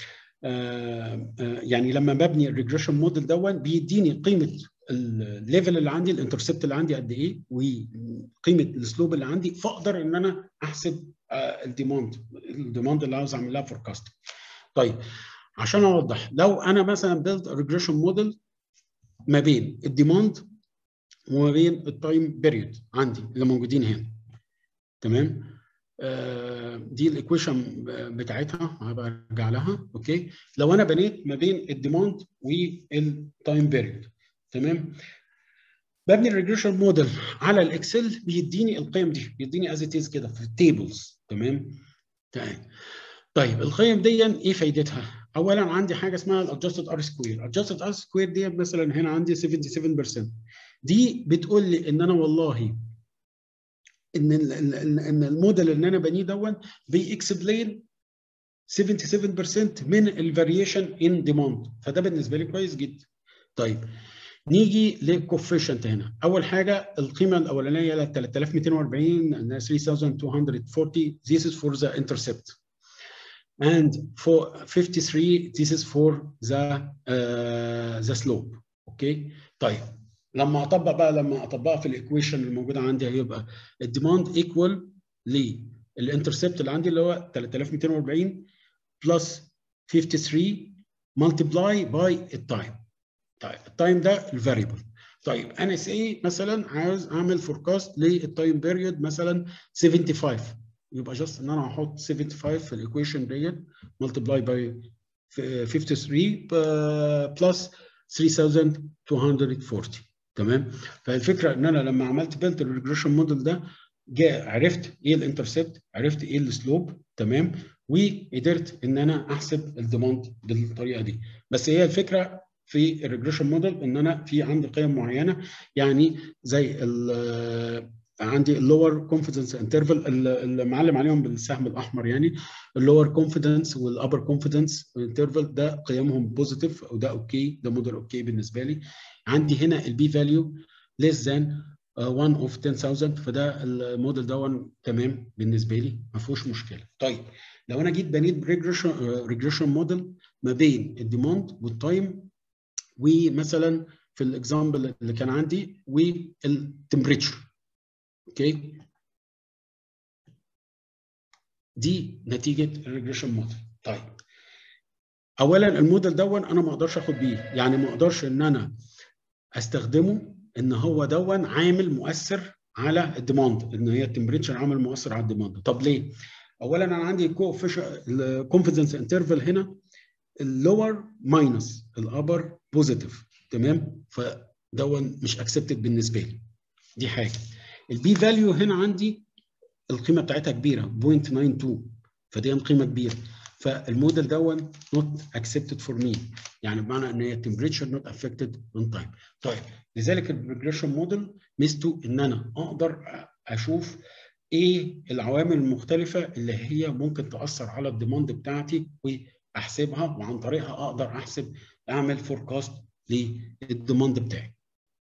يعني لما ببني الريجريشن موديل دون بيديني قيمه الليفل اللي عندي الانترسبت اللي عندي قد ايه وقيمه السلوب اللي عندي فاقدر ان انا احسب الديماند الديماند اللي عاوز اعمل لها فوركاست طيب عشان اوضح لو انا مثلا بيلد ريجريشن موديل ما بين الديماند وما بين التايم بيريود عندي اللي موجودين هنا تمام آه دي الايكويشن بتاعتها هبقى ارجع لها اوكي لو انا بنيت ما بين الديماند والتايم بيريود تمام ببني الريجريشن موديل على الاكسل بيديني القيم دي بيديني از ات كده في التيبلز تمام تمام طيب القيم دي ايه فايدتها اولا عندي حاجه اسمها الادجستد ار سكوير الادجستد ار سكوير دي مثلا هنا عندي 77% دي بتقول لي ان انا والله ان ان الموديل اللي انا بنيه دون بيكسبلين 77% من الفاريشن ان ديماند فده بالنسبه لي كويس جدا طيب نيجي للكوفيشنت هنا اول حاجه القيمه الاولانيه 3240 3240 this is for the intercept and for 53 this is for the uh, the slope اوكي طيب لما اطبق بقى لما اطبقها في الايكويشن الموجوده عندي هيبقى الديماند ايكوال للانترسبت اللي عندي اللي هو 3240 بلس 53 ملتبلاي باي التايم طيب التايم ده الفاريبل طيب انا سي مثلا عاوز اعمل فوركاست للتايم بيريود مثلا 75 يبقى جاست ان انا هحط 75 في الايكويشن ديت ملتبلاي باي 53 بلس 3240 تمام فالفكره ان انا لما عملت بيلت الريجريشن موديل ده جاء عرفت ايه الانترسبت عرفت ايه السلوب تمام وقدرت ان انا احسب الديماند بالطريقه دي بس هي الفكره في الريجريشن موديل ان انا في عندي قيم معينه يعني زي عندي اللور كونفيدنس انترفال اللي معلم عليهم بالسهم الاحمر يعني اللور كونفيدنس والابر كونفيدنس انترفال ده قيمهم بوزيتيف وده اوكي ده موديل اوكي بالنسبه لي عندي هنا البي فاليو less than 1 اوف 10000 فده الموديل ده تمام بالنسبه لي ما فيهوش مشكله طيب لو انا جيت بنيت ريجريشن ريجريشن موديل ما بين الديماند والتايم ومثلا في الاكزامبل اللي كان عندي والتمبريتشر اوكي دي نتيجه الريجريشن موديل طيب اولا الموديل دون انا ما اقدرش اخد بيه يعني ما اقدرش ان انا استخدمه ان هو دون عامل مؤثر على الديماند ان هي التمبريتشر عامل مؤثر على الديماند طب ليه اولا انا عندي الكونفدنس انترفال هنا اللور ماينس الابر بوزيتيف تمام فدون مش اكسبتد بالنسبه لي دي حاجه البي فاليو هنا عندي القيمه بتاعتها كبيره 0.92 فدي قيمه كبيره فالموديل دون نوت اكسبتد فور مي يعني بمعنى ان هي التمبريتشر نوت افكتد اون تايم طيب لذلك الريجريشن موديل ميزته ان انا اقدر اشوف ايه العوامل المختلفه اللي هي ممكن تاثر على الديماند بتاعتي واحسبها وعن طريقها اقدر احسب اعمل فوركاست للديماند بتاعي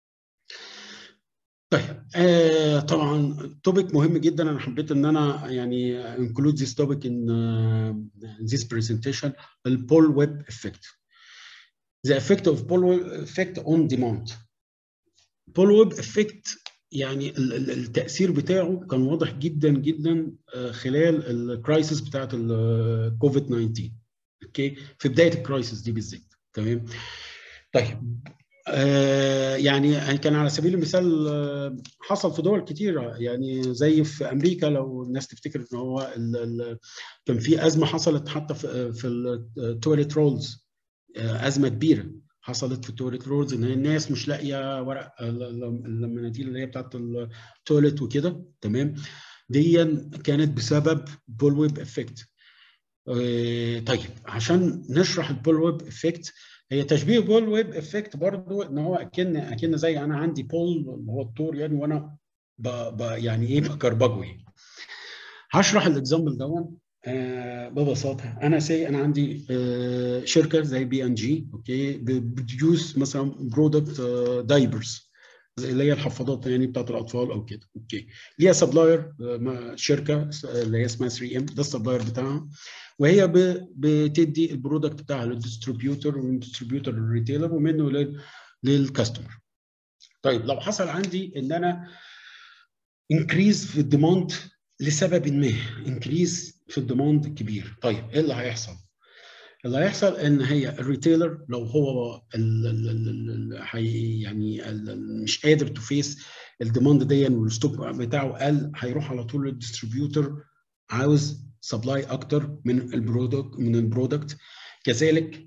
طيب آه طبعا توبيك مهم جدا انا حبيت ان انا يعني include this topic in uh, this presentation البول ويب effect the effect of Paul web effect on demand بول ويب effect يعني التاثير بتاعه كان واضح جدا جدا خلال الكرايسيس بتاعت الكوفيد 19 اوكي في بدايه الكرايسيس دي بالذات تمام طيب آه يعني كان على سبيل المثال آه حصل في دول كتيرة يعني زي في أمريكا لو الناس تفتكر إن هو ال ال كان في أزمة حصلت حتى في, في التواليت رولز آه أزمة كبيرة حصلت في التواليت رولز ان الناس مش لاقيه ورق المناديل اللي هي بتاعت التواليت وكده تمام دي كانت بسبب بول ويب افكت طيب عشان نشرح البول ويب افكت هي تشبيه بول ويب افكت برضو ان هو اكن اكن زي انا عندي بول اللي هو الطور يعني وانا ب ب يعني ايه بكربجه يعني هشرح الاكزامبل دون آه ببساطه انا سي انا عندي آه شركه زي بي ان جي اوكي بتديوس مثلا برودكت آه دايبرز اللي هي الحفاضات يعني بتاعت الاطفال او كده اوكي ليها سبلاير شركه اللي هي اسمها 3 ام ده السبلاير بتاعها وهي بتدي البرودكت بتاعها للديستريبيوتور ومن الديستريبيوتور للريتيلر ومنه للكاستمر طيب لو حصل عندي ان انا انكريز في الديماند لسبب ما انكريز في الديماند كبير طيب ايه اللي هيحصل اللي هيحصل ان هي الريتيلر لو هو ال ال ال ال يعني ال مش قادر تو فيس الديماند دي والستوك بتاعه قل هيروح على طول للديستريبيوتور عاوز سبلاي اكتر من البرودكت من البرودكت كذلك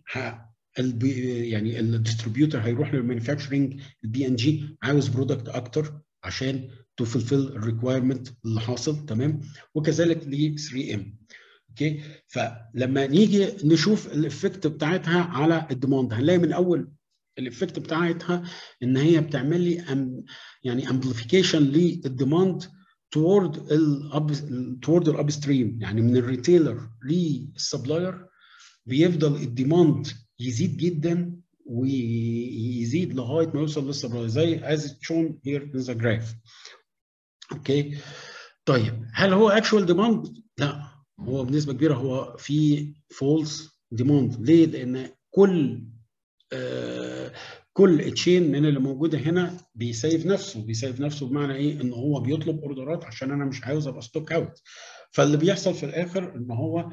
يعني الديستريبيوتور هيروح للمانيفاكتشرنج البي ان جي عاوز برودكت اكتر عشان تو فولفيل الريكوايرمنت اللي حاصل تمام وكذلك ل 3 ام اوكي فلما نيجي نشوف الافكت بتاعتها على الديماند هنلاقي من اول الافكت بتاعتها ان هي بتعمل لي أم يعني امبليفيكيشن للديماند تورد الاب تورد الاب ستريم يعني من الريتيلر للسبلاير بيفضل الديماند يزيد جدا ويزيد لغايه ما يوصل للسبلاير زي as shown here in the graph اوكي طيب هل هو اكشوال ديماند؟ لا هو بنسبه كبيره هو في فولس ديماند ليه؟ لان كل آه كل تشين من اللي موجوده هنا بيسيف نفسه بيسيف نفسه بمعنى ايه؟ ان هو بيطلب اوردرات عشان انا مش عاوز ابقى ستوك اوت فاللي بيحصل في الاخر ان هو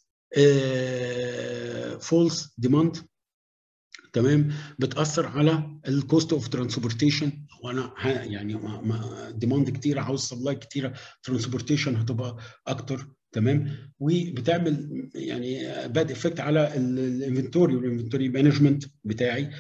فولس ديماند تمام بتاثر على الكوست اوف ترانسبورتيشن وانا يعني ديماند كتيره عاوز سبلاي كتيره ترانسبورتيشن هتبقى اكتر تمام وبتعمل يعني باد افكت على الانفنتوري والانفنتوري مانجمنت بتاعي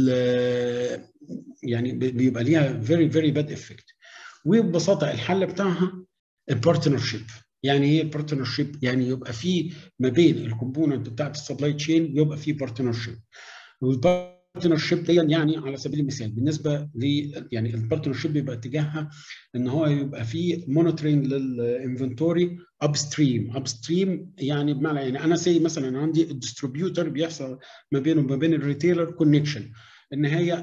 يعني بيبقى ليها فيري فيري باد افكت وببساطه الحل بتاعها البارتنر شيب يعني ايه البارتنر شيب يعني يبقى في ما بين الكومبوننت بتاعت السبلاي تشين يبقى في بارتنر شيب والبارتنر شيب دي يعني على سبيل المثال بالنسبه ل يعني البارتنر شيب بيبقى اتجاهها ان هو يبقى في مونيتورنج للانفنتوري اب ستريم اب ستريم يعني بمعنى يعني انا سي مثلا عندي الديستريبيوتر بيحصل ما بينه وما بين الريتيلر كونكشن ان هي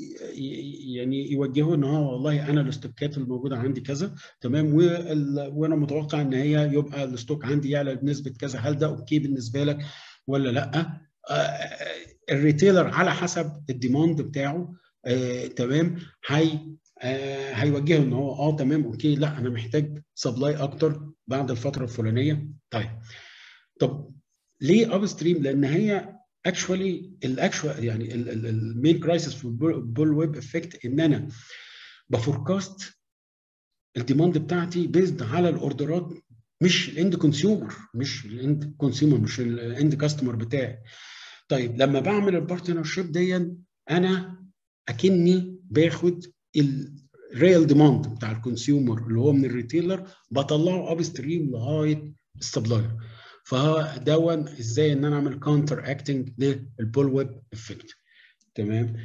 يعني يوجهوا ان هو والله انا الاستوكات الموجوده عندي كذا تمام وانا متوقع ان هي يبقى الستوك عندي يعلى بنسبه كذا هل ده اوكي بالنسبه لك ولا لا الريتيلر على حسب الديماند بتاعه آه، تمام هي آه، هيوجهه ان هو اه تمام اوكي لا انا محتاج سبلاي اكتر بعد الفتره الفلانيه طيب طب ليه اب ستريم لان هي اكشوالي الاكشوال يعني المين كرايسيس في البول ويب افكت ان انا بفوركاست الديماند بتاعتي بيزد على الاوردرات مش الاند كونسيومر مش الاند كونسيومر مش الاند كاستمر بتاعي طيب لما بعمل البارتنر شيب دي انا اكني باخد الريال ديماند بتاع الكونسيومر اللي هو من الريتيلر بطلعه اب ستريم لغايه السبلاير فدون ازاي ان انا اعمل كاونتر اكتنج للبول ويب افكت تمام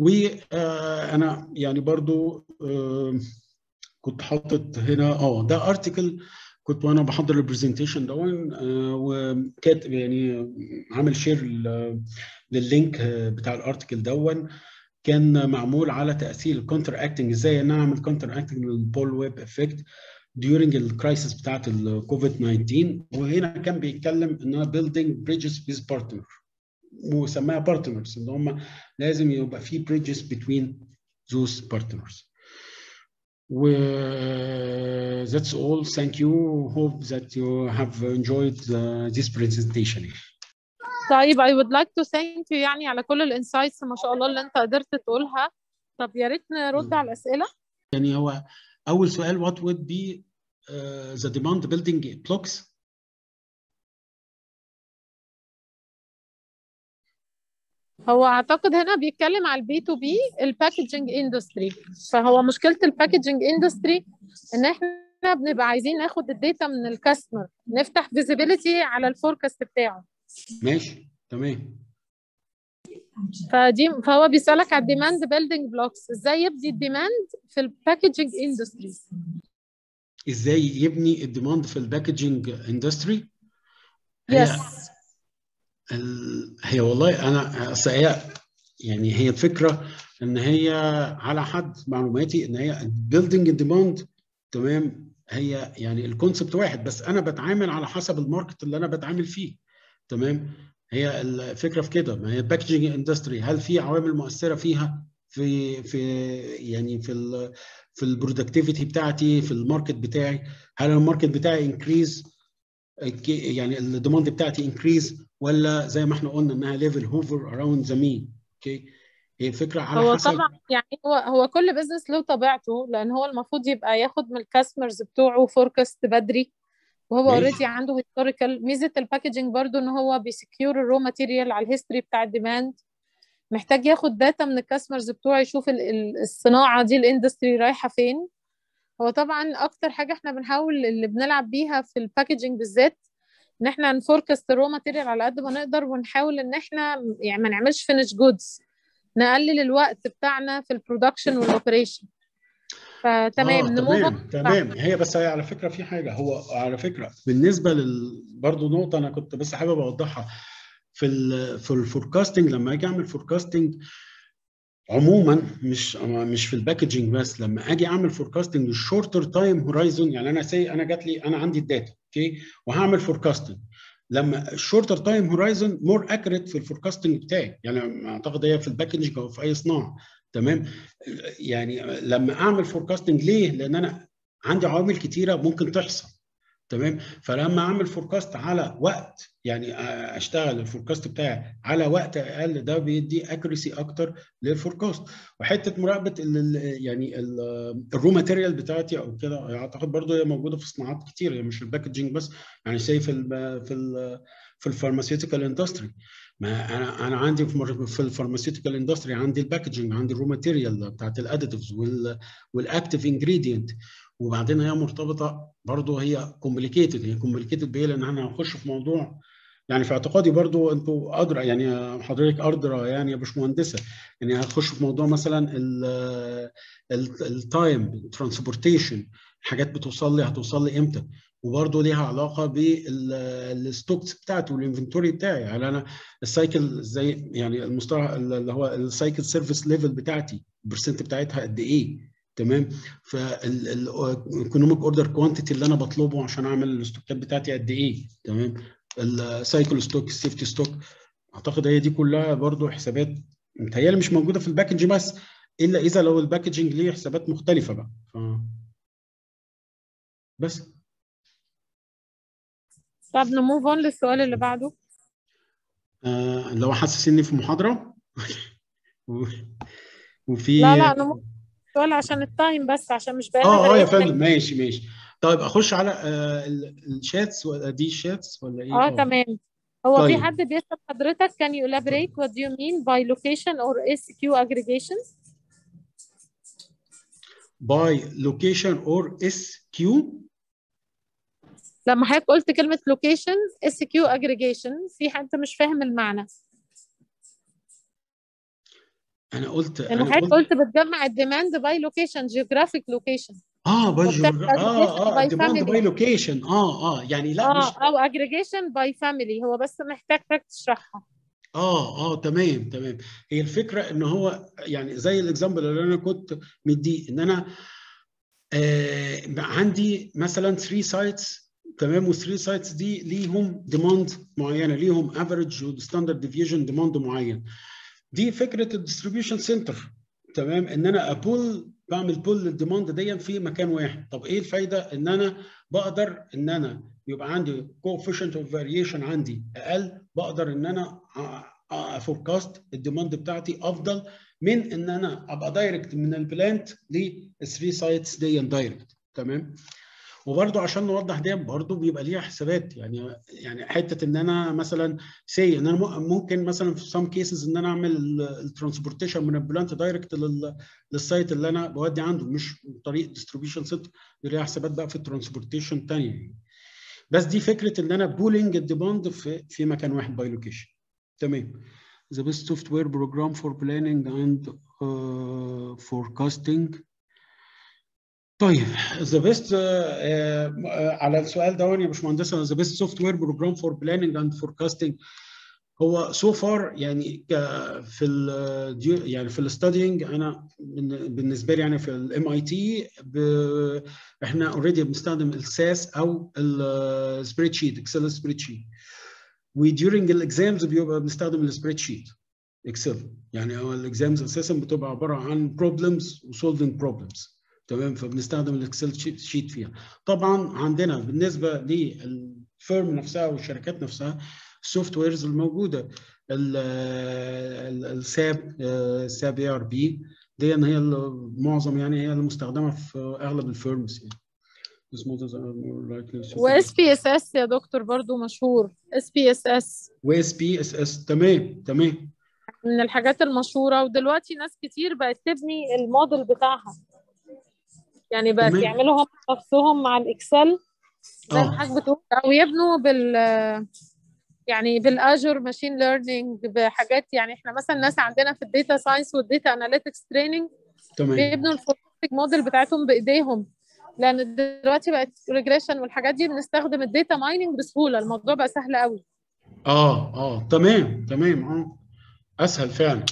وانا يعني برضو آه كنت حاطط هنا اه ده ارتكل كنت وانا بحضر البرزنتيشن دون آه وكاتب يعني عامل شير لللينك بتاع الارتكل دون كان معمول على تاثير الكونتر اكتنج ازاي ان انا اعمل كونتر اكتنج للبول ويب افكت during الكرايسيس بتاعت الكوفيد 19 وهنا كان بيتكلم ان building bridges with partner وسماها partners ان هم لازم يبقى في bridges between those partners. و that's all. Thank you. Hope that you have enjoyed uh, this presentation. طيب I would like to thank you يعني على كل الانسايتس ما شاء الله اللي انت قدرت تقولها. طب يا ريت نرد على الاسئله. يعني هو أول سؤال what would be uh, the demand building blocks هو اعتقد هنا بيتكلم على البي تو بي الباكجينج اندستري فهو مشكله الباكجينج اندستري ان احنا بنبقى عايزين ناخد الداتا من الكاستمر نفتح فيزيبيليتي على الفوركاست بتاعه ماشي تمام فدي فهو بيسالك على الديماند بيلدينج بلوكس ازاي يبدي الديماند في الباكجينج اندستري ازاي يبني الديماند في الباكجينج اندستري يس ال... هي والله انا اصل هي يعني هي الفكره ان هي على حد معلوماتي ان هي بيلدينج ديماند تمام هي يعني الكونسبت واحد بس انا بتعامل على حسب الماركت اللي انا بتعامل فيه تمام هي الفكره في كده ما هي الباكجينج اندستري هل في عوامل مؤثره فيها في في يعني في ال في البرودكتيفيتي بتاعتي في الماركت بتاعي هل الماركت بتاعي انكريز يعني الديماند بتاعتي انكريز ولا زي ما احنا قلنا انها ليفل هوفر اراوند ذا مين اوكي هي الفكره على هو حسب طبعا يعني هو هو كل بزنس له طبيعته لان هو المفروض يبقى ياخد من الكاستمرز بتوعه فوركاست بدري وهو ماشي. اوريدي عنده هيستوريكال ميزه الباكجينج برضو ان هو بيسكيور الرو ماتيريال على الهيستوري بتاع الديماند محتاج ياخد داتا من الكاستمرز بتوعه يشوف ال- ال- الصناعه دي الاندستري رايحه فين هو طبعا اكتر حاجه احنا بنحاول اللي بنلعب بيها في الباكجينج بالذات ان احنا نفوركاست الرو ماتيريال على قد ما نقدر ونحاول ان احنا يعني ما نعملش فينش جودز نقلل الوقت بتاعنا في البرودكشن والاوبريشن فتمام آه نموف تمام تمام هي بس هي على فكره في حاجه هو على فكره بالنسبه لل برضه نقطه انا كنت بس حابب اوضحها في ال في الفوركاستنج لما اجي اعمل فوركاستنج عموما مش مش في الباكجينج بس لما اجي اعمل فوركاستنج للشورتر تايم هورايزون يعني انا سي انا جات لي انا عندي الداتا اوكي وهعمل فوركاستنج لما الشورتر تايم هورايزون مور اكيوريت في الفوركاستنج بتاعي يعني اعتقد هي في الباكجينج او في اي صناعه تمام يعني لما اعمل فوركاستنج ليه؟ لان انا عندي عوامل كتيره ممكن تحصل تمام فلما اعمل فوركاست على وقت يعني اشتغل الفوركاست بتاعي على وقت اقل ده بيدي اكيورسي اكتر للفوركاست وحته مراقبه ال يعني الرو ماتيريال بتاعتي او كده اعتقد برضو هي موجوده في صناعات كتير هي مش الباكجينج بس يعني زي في ال في ال في الفارماسيوتيكال اندستري ما انا انا عندي في في الفارماسيوتيكال اندستري عندي الباكجينج عندي الرو ماتيريال بتاعت الاديتيفز والاكتيف انجريدينت وبعدين هي مرتبطه برضه هي كومبليكيتد هي كومبليكيتد بايه؟ لان احنا هنخش في موضوع يعني في اعتقادي برضو انتوا ادرى يعني حضرتك ادرى يعني يا باشمهندسه يعني هتخش في موضوع مثلا التايم ترانسبورتيشن حاجات بتوصل لي هتوصل لي امتى وبرضه ليها علاقه بالستوكس بتاعتي والانفنتوري بتاعي يعني انا السايكل زي يعني المصطلح اللي هو السايكل سيرفيس ليفل بتاعتي البرسنت بتاعتها قد ايه تمام فالايكونوميك اوردر كوانتيتي اللي انا بطلبه عشان اعمل الستوكات بتاعتي قد ايه تمام السايكل ستوك السيفتي ستوك اعتقد هي دي كلها برضو حسابات متهيألي مش موجوده في الباكج بس الا اذا لو الباكجنج ليه حسابات مختلفه بقى ف... بس طب نموف اون للسؤال اللي بعده آه لو حاسس اني في محاضره وفي لا لا نموف سؤال عشان التايم بس عشان مش باين اه اه يا فندم ماشي ماشي طيب اخش على آه الشاتس ولا دي الشاتس ولا ايه؟ اه تمام هو طيب. في حد بيسأل حضرتك can you elaborate what do you mean by location or SQ aggregation؟ by location or SQ لما حضرتك قلت كلمة location SQ aggregation في حد مش فاهم المعنى انا قلت لأن حضرتك قلت بتجمع الديماند باي لوكيشن جيوغرافيك لوكيشن اه باي وبتعمل اه اه aggregation by ديماند family. باي لوكيشن اه اه يعني لا مش اه او aggregation by family هو بس محتاج حضرتك تشرحها اه اه تمام تمام هي الفكره ان هو يعني زي الاكزامبل اللي انا كنت مديه ان انا آه عندي مثلا 3 سايتس تمام وال3 سايتس دي ليهم ديماند معينه ليهم افريج وستاندرد ديفيجن ديماند معين دي فكره الديستريبيوشن سنتر تمام ان انا ابول بعمل بول للديماند دي في مكان واحد طب ايه الفايده ان انا بقدر ان انا يبقى عندي coefficient اوف فاريشن عندي اقل بقدر ان انا افوركاست الديماند بتاعتي افضل من ان انا ابقى دايركت من البلانت للثري سايتس دي دايركت تمام وبرده عشان نوضح ده برده بيبقى ليها حسابات يعني يعني حته ان انا مثلا سي ان انا ممكن مثلا في سام كيسز ان انا اعمل الترانسبورتيشن من البلانت دايركت للسايت اللي انا بودي عنده مش طريق ديستريبيوشن سنتر ليها حسابات بقى في الترانسبورتيشن ثانيه يعني. بس دي فكره ان انا بولينج الديماند في في مكان واحد باي لوكيشن تمام the best software program for planning and uh, forecasting طيب ذا بيست على السؤال ده يا باشمهندسه ذا بيست سوفت وير بروجرام فور بلاننج اند فوركاستنج هو سو so فار يعني في ال يعني في الستادينج انا بالنسبه لي يعني في الام اي تي احنا اوريدي بنستخدم الساس او السبريد شيت اكسل سبريد شيت وديورنج الاكزامز بيبقى بنستخدم السبريد شيت اكسل يعني هو الاكزامز اساسا بتبقى عباره عن بروبلمز وسولفنج بروبلمز تمام فبنستخدم الاكسل شيت فيها طبعا عندنا بالنسبه للفيرم نفسها والشركات نفسها السوفت ويرز الموجوده الساب ساب اي ار بي دي ان هي معظم يعني هي المستخدمه في اغلب الفيرمز يعني و اس بي اس اس يا دكتور برضو مشهور اس بي اس اس و اس بي اس اس تمام تمام من الحاجات المشهوره ودلوقتي ناس كتير بقت تبني الموديل بتاعها يعني بقت يعملوا هم نفسهم مع الاكسل زي ما حضرتك بتقول او يبنوا بال يعني بالاجور ماشين ليرنينج بحاجات يعني احنا مثلا ناس عندنا في الداتا ساينس والداتا اناليتكس تريننج تمام بيبنوا الفورماتيك موديل بتاعتهم بايديهم لان دلوقتي بقت ريجريشن والحاجات دي بنستخدم الداتا مايننج بسهوله الموضوع بقى سهل قوي اه اه تمام تمام اه اسهل فعلا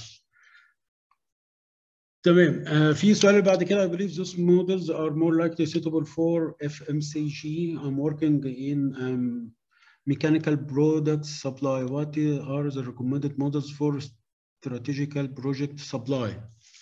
تمام uh, في سؤال بعد كده I believe those models are more likely suitable for FMCG I'm working in um, mechanical product supply what are the recommended models for strategical project supply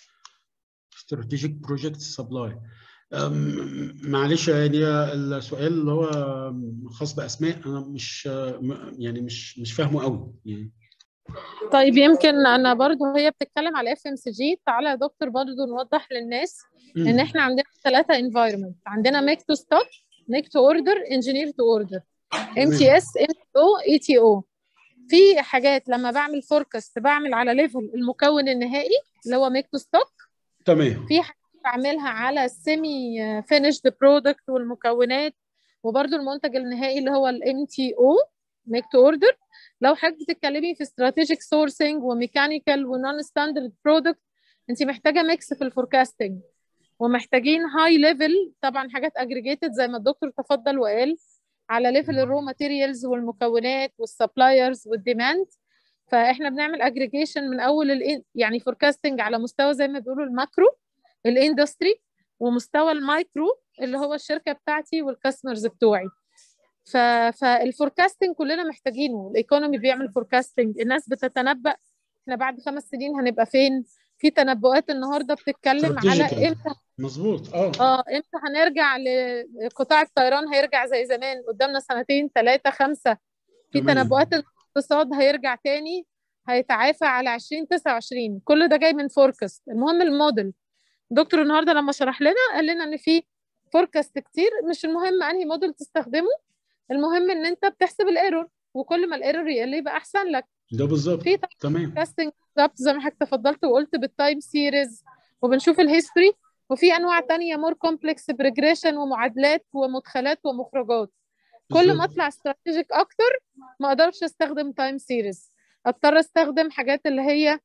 strategic project supply um, معلش يعني السؤال اللي هو خاص باسماء انا مش يعني مش مش فاهمه قوي يعني طيب يمكن انا برضو هي بتتكلم على اف ام سي جي تعالى يا دكتور برضو نوضح للناس مم. ان احنا عندنا ثلاثه انفايرمنت عندنا ميك تو ستوك ميك تو اوردر انجينير تو اوردر ام تي اس ام او اي تي او في حاجات لما بعمل فوركاست بعمل على ليفل المكون النهائي اللي هو ميك تو ستوك تمام في حاجات بعملها على السيمي فينيشد برودكت والمكونات وبرده المنتج النهائي اللي هو الام تي او ميك تو اوردر لو حضرتك بتتكلمي في استراتيجيك سورسنج وميكانيكال ونون ستاندرد برودكت انت محتاجه ميكس في الفوركاستنج ومحتاجين هاي ليفل طبعا حاجات اجريجيتد زي ما الدكتور تفضل وقال على ليفل الرو ماتيريالز والمكونات والسبلايرز والديماند فاحنا بنعمل اجريجيشن من اول ال يعني فوركاستنج على مستوى زي ما بيقولوا الماكرو الاندستري ومستوى المايكرو اللي هو الشركه بتاعتي والكاستمرز بتوعي ف... فالفوركاستنج كلنا محتاجينه الايكونومي بيعمل فوركاستنج الناس بتتنبأ احنا بعد خمس سنين هنبقى فين في تنبؤات النهارده بتتكلم على امتى مظبوط اه اه امتى هنرجع لقطاع الطيران هيرجع زي زمان قدامنا سنتين ثلاثه خمسه في تمام. تنبؤات الاقتصاد هيرجع تاني هيتعافى على 2029 كل ده جاي من فوركاست المهم الموديل دكتور النهارده لما شرح لنا قال لنا ان في فوركاست كتير مش المهم انهي موديل تستخدمه المهم ان انت بتحسب الايرور وكل ما الايرور يقل يبقى احسن لك ده بالظبط في تمام كاستنج بالظبط زي ما حضرتك تفضلت وقلت بالتايم سيريز وبنشوف الهيستوري وفي انواع تانية مور كومبلكس بريجريشن ومعادلات ومدخلات ومخرجات كل ما بالظبط. اطلع استراتيجيك اكتر ما اقدرش استخدم تايم سيريز اضطر استخدم حاجات اللي هي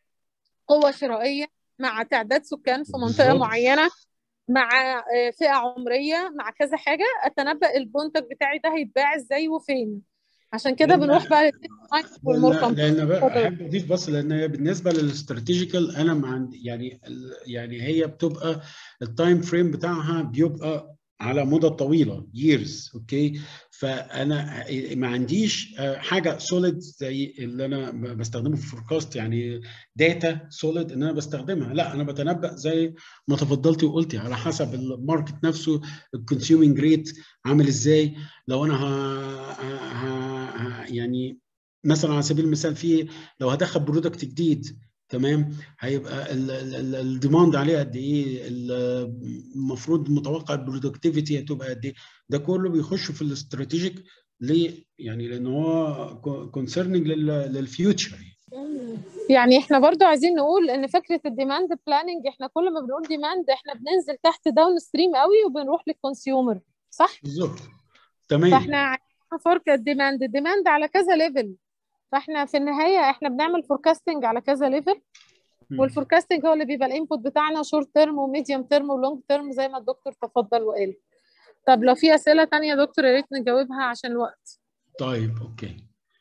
قوة شرائية مع تعداد سكان في منطقة بالظبط. معينة مع آه، فئة عمرية مع كذا حاجة اتنبأ المنتج بتاعي ده هيتباع ازاي وفين عشان كده لأن- بنروح بقى والمور لأن- كومبلكس لان بقى اتفضل. احب اضيف بس لان هي بالنسبه للاستراتيجيكال انا ما عندي يعني ال- يعني هي بتبقى التايم فريم بتاعها بيبقى على مدة طويلة years اوكي فانا ما عنديش آه، حاجة سوليد زي اللي انا ب- بستخدمه في الفوركاست يعني داتا سوليد ان انا بستخدمها لا انا بتنبأ زي ما تفضلتي وقلتي على حسب الماركت نفسه الكونسيومينج ريت عامل ازاي لو انا ها ها ها يعني مثلا على سبيل المثال في لو هدخل برودكت جديد تمام هيبقى الديماند عليه قد ايه المفروض متوقع البرودكتيفيتي هتبقى قد ايه ده كله بيخش في الاستراتيجيك ليه يعني لان هو كونسيرننج للفيوتشر يعني احنا برضو عايزين نقول ان فكره الديماند بلاننج احنا كل ما بنقول ديماند احنا بننزل تحت داون ستريم قوي وبنروح للكونسيومر صح بالظبط تمام فاحنا فرق الديماند الديماند على كذا ليفل فاحنا في النهايه احنا بنعمل فوركاستنج على كذا ليفل والفوركاستنج هو اللي بيبقى الانبوت بتاعنا شورت تيرم وميديوم تيرم ولونج تيرم زي ما الدكتور تفضل وقال طب لو في اسئله تانية يا دكتور يا ريت نجاوبها عشان الوقت طيب اوكي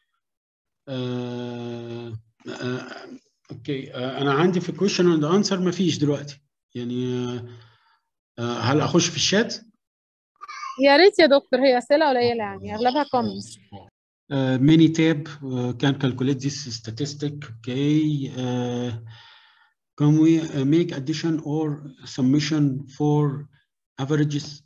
آه آه اوكي آه انا عندي في الكويشن اند انسر ما فيش دلوقتي يعني آه هل اخش في الشات يا ريت يا دكتور هي اسئله قليله يعني اغلبها كومنتس Uh, many tab uh, can calculate this statistic. Okay. Uh, can we uh, make addition or summation for averages?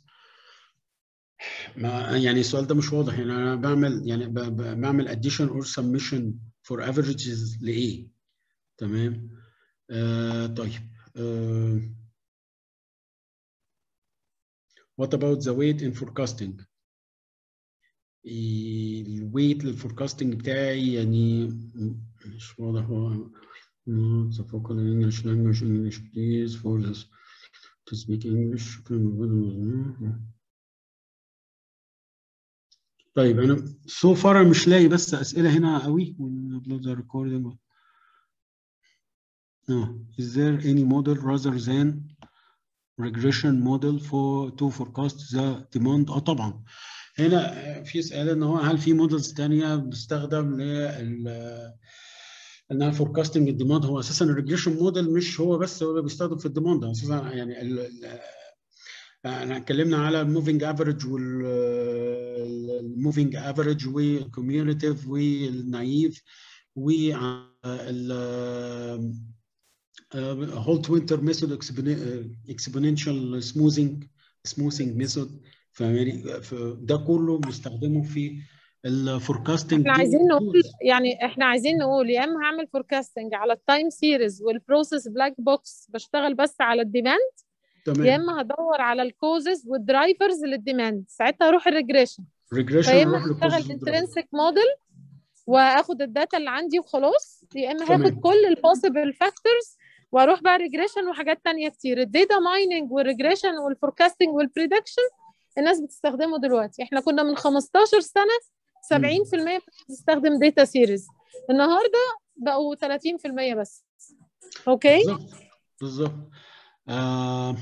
ما يعني السؤال ده مش واضح يعني انا بعمل يعني ب- ب- بعمل addition or summation for averages لايه؟ تمام؟ آه طيب آه what about the weight in forecasting؟ الويت للفوركاستنج بتاعي يعني مش واضح هو the focal English language English please for this to speak English طيب انا so far أنا مش لاقي بس اسئله هنا قوي upload the recording no is there any model rather than regression model for to forecast the demand اه طبعا هنا في سؤال ان هو هل في مودلز ثانيه بتستخدم لل انها فوركاستنج الديماند هو اساسا الريجريشن موديل مش هو بس هو اللي بيستخدم في الديماند اساسا يعني ال ال احنا اتكلمنا على الموفينج افريج والموفينج افريج والكوميوليتيف والنايف وال هولت وينتر ميثود اكسبوننشال سموثينج سموثينج ميثود فاهماني ده كله بنستخدمه في الفوركاستنج احنا عايزين نقول يعني احنا عايزين نقول يا اما هعمل فوركاستنج على التايم سيريز والبروسيس بلاك بوكس بشتغل بس على الديماند يا تمام اما هدور على الكوزز والدرايفرز للديماند ساعتها اروح الريجريشن ريجريشن فيا اما نروح هشتغل للكوزز انترنسك موديل واخد الداتا اللي عندي وخلاص يا اما تمام. هاخد كل البوسيبل فاكتورز واروح بقى ريجريشن وحاجات تانية كتير الداتا مايننج والريجريشن والفوركاستنج والبريدكشن الناس بتستخدمه دلوقتي احنا كنا من 15 سنة 70% بتستخدم داتا سيريز النهارده بقوا 30% بس اوكي بالظبط بالظبط آه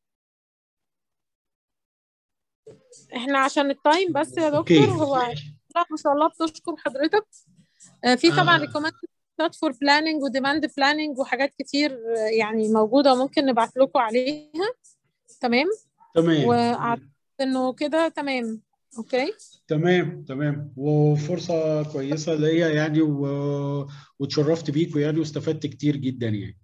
احنا عشان التايم بس يا اوكي دكتور هو لا ما شاء الله بتشكر حضرتك آه، في طبعا آه. ريكومندد فور بلاننج وديماند بلاننج وحاجات كتير آه، يعني موجوده وممكن نبعت لكم عليها تمام تمام واعتقد انه كده تمام اوكي تمام تمام وفرصة كويسة ليا يعني و... واتشرفت بيكوا يعني واستفدت كتير جدا يعني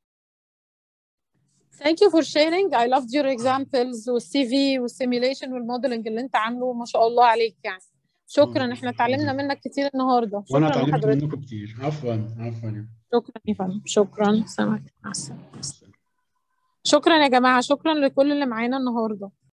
Thank you for sharing. I loved your examples والسي في والسيميليشن والموديلنج اللي انت عامله ما شاء الله عليك يعني. شكرا احنا اتعلمنا منك كتير النهارده. وانا شكرا اتعلمت لحضرتك. منكم كتير عفوا عفوا يعني. شكرا يا فندم. شكرا. سلام عليكم. مع السلامة. شكرا يا جماعه شكرا لكل اللي معانا النهارده.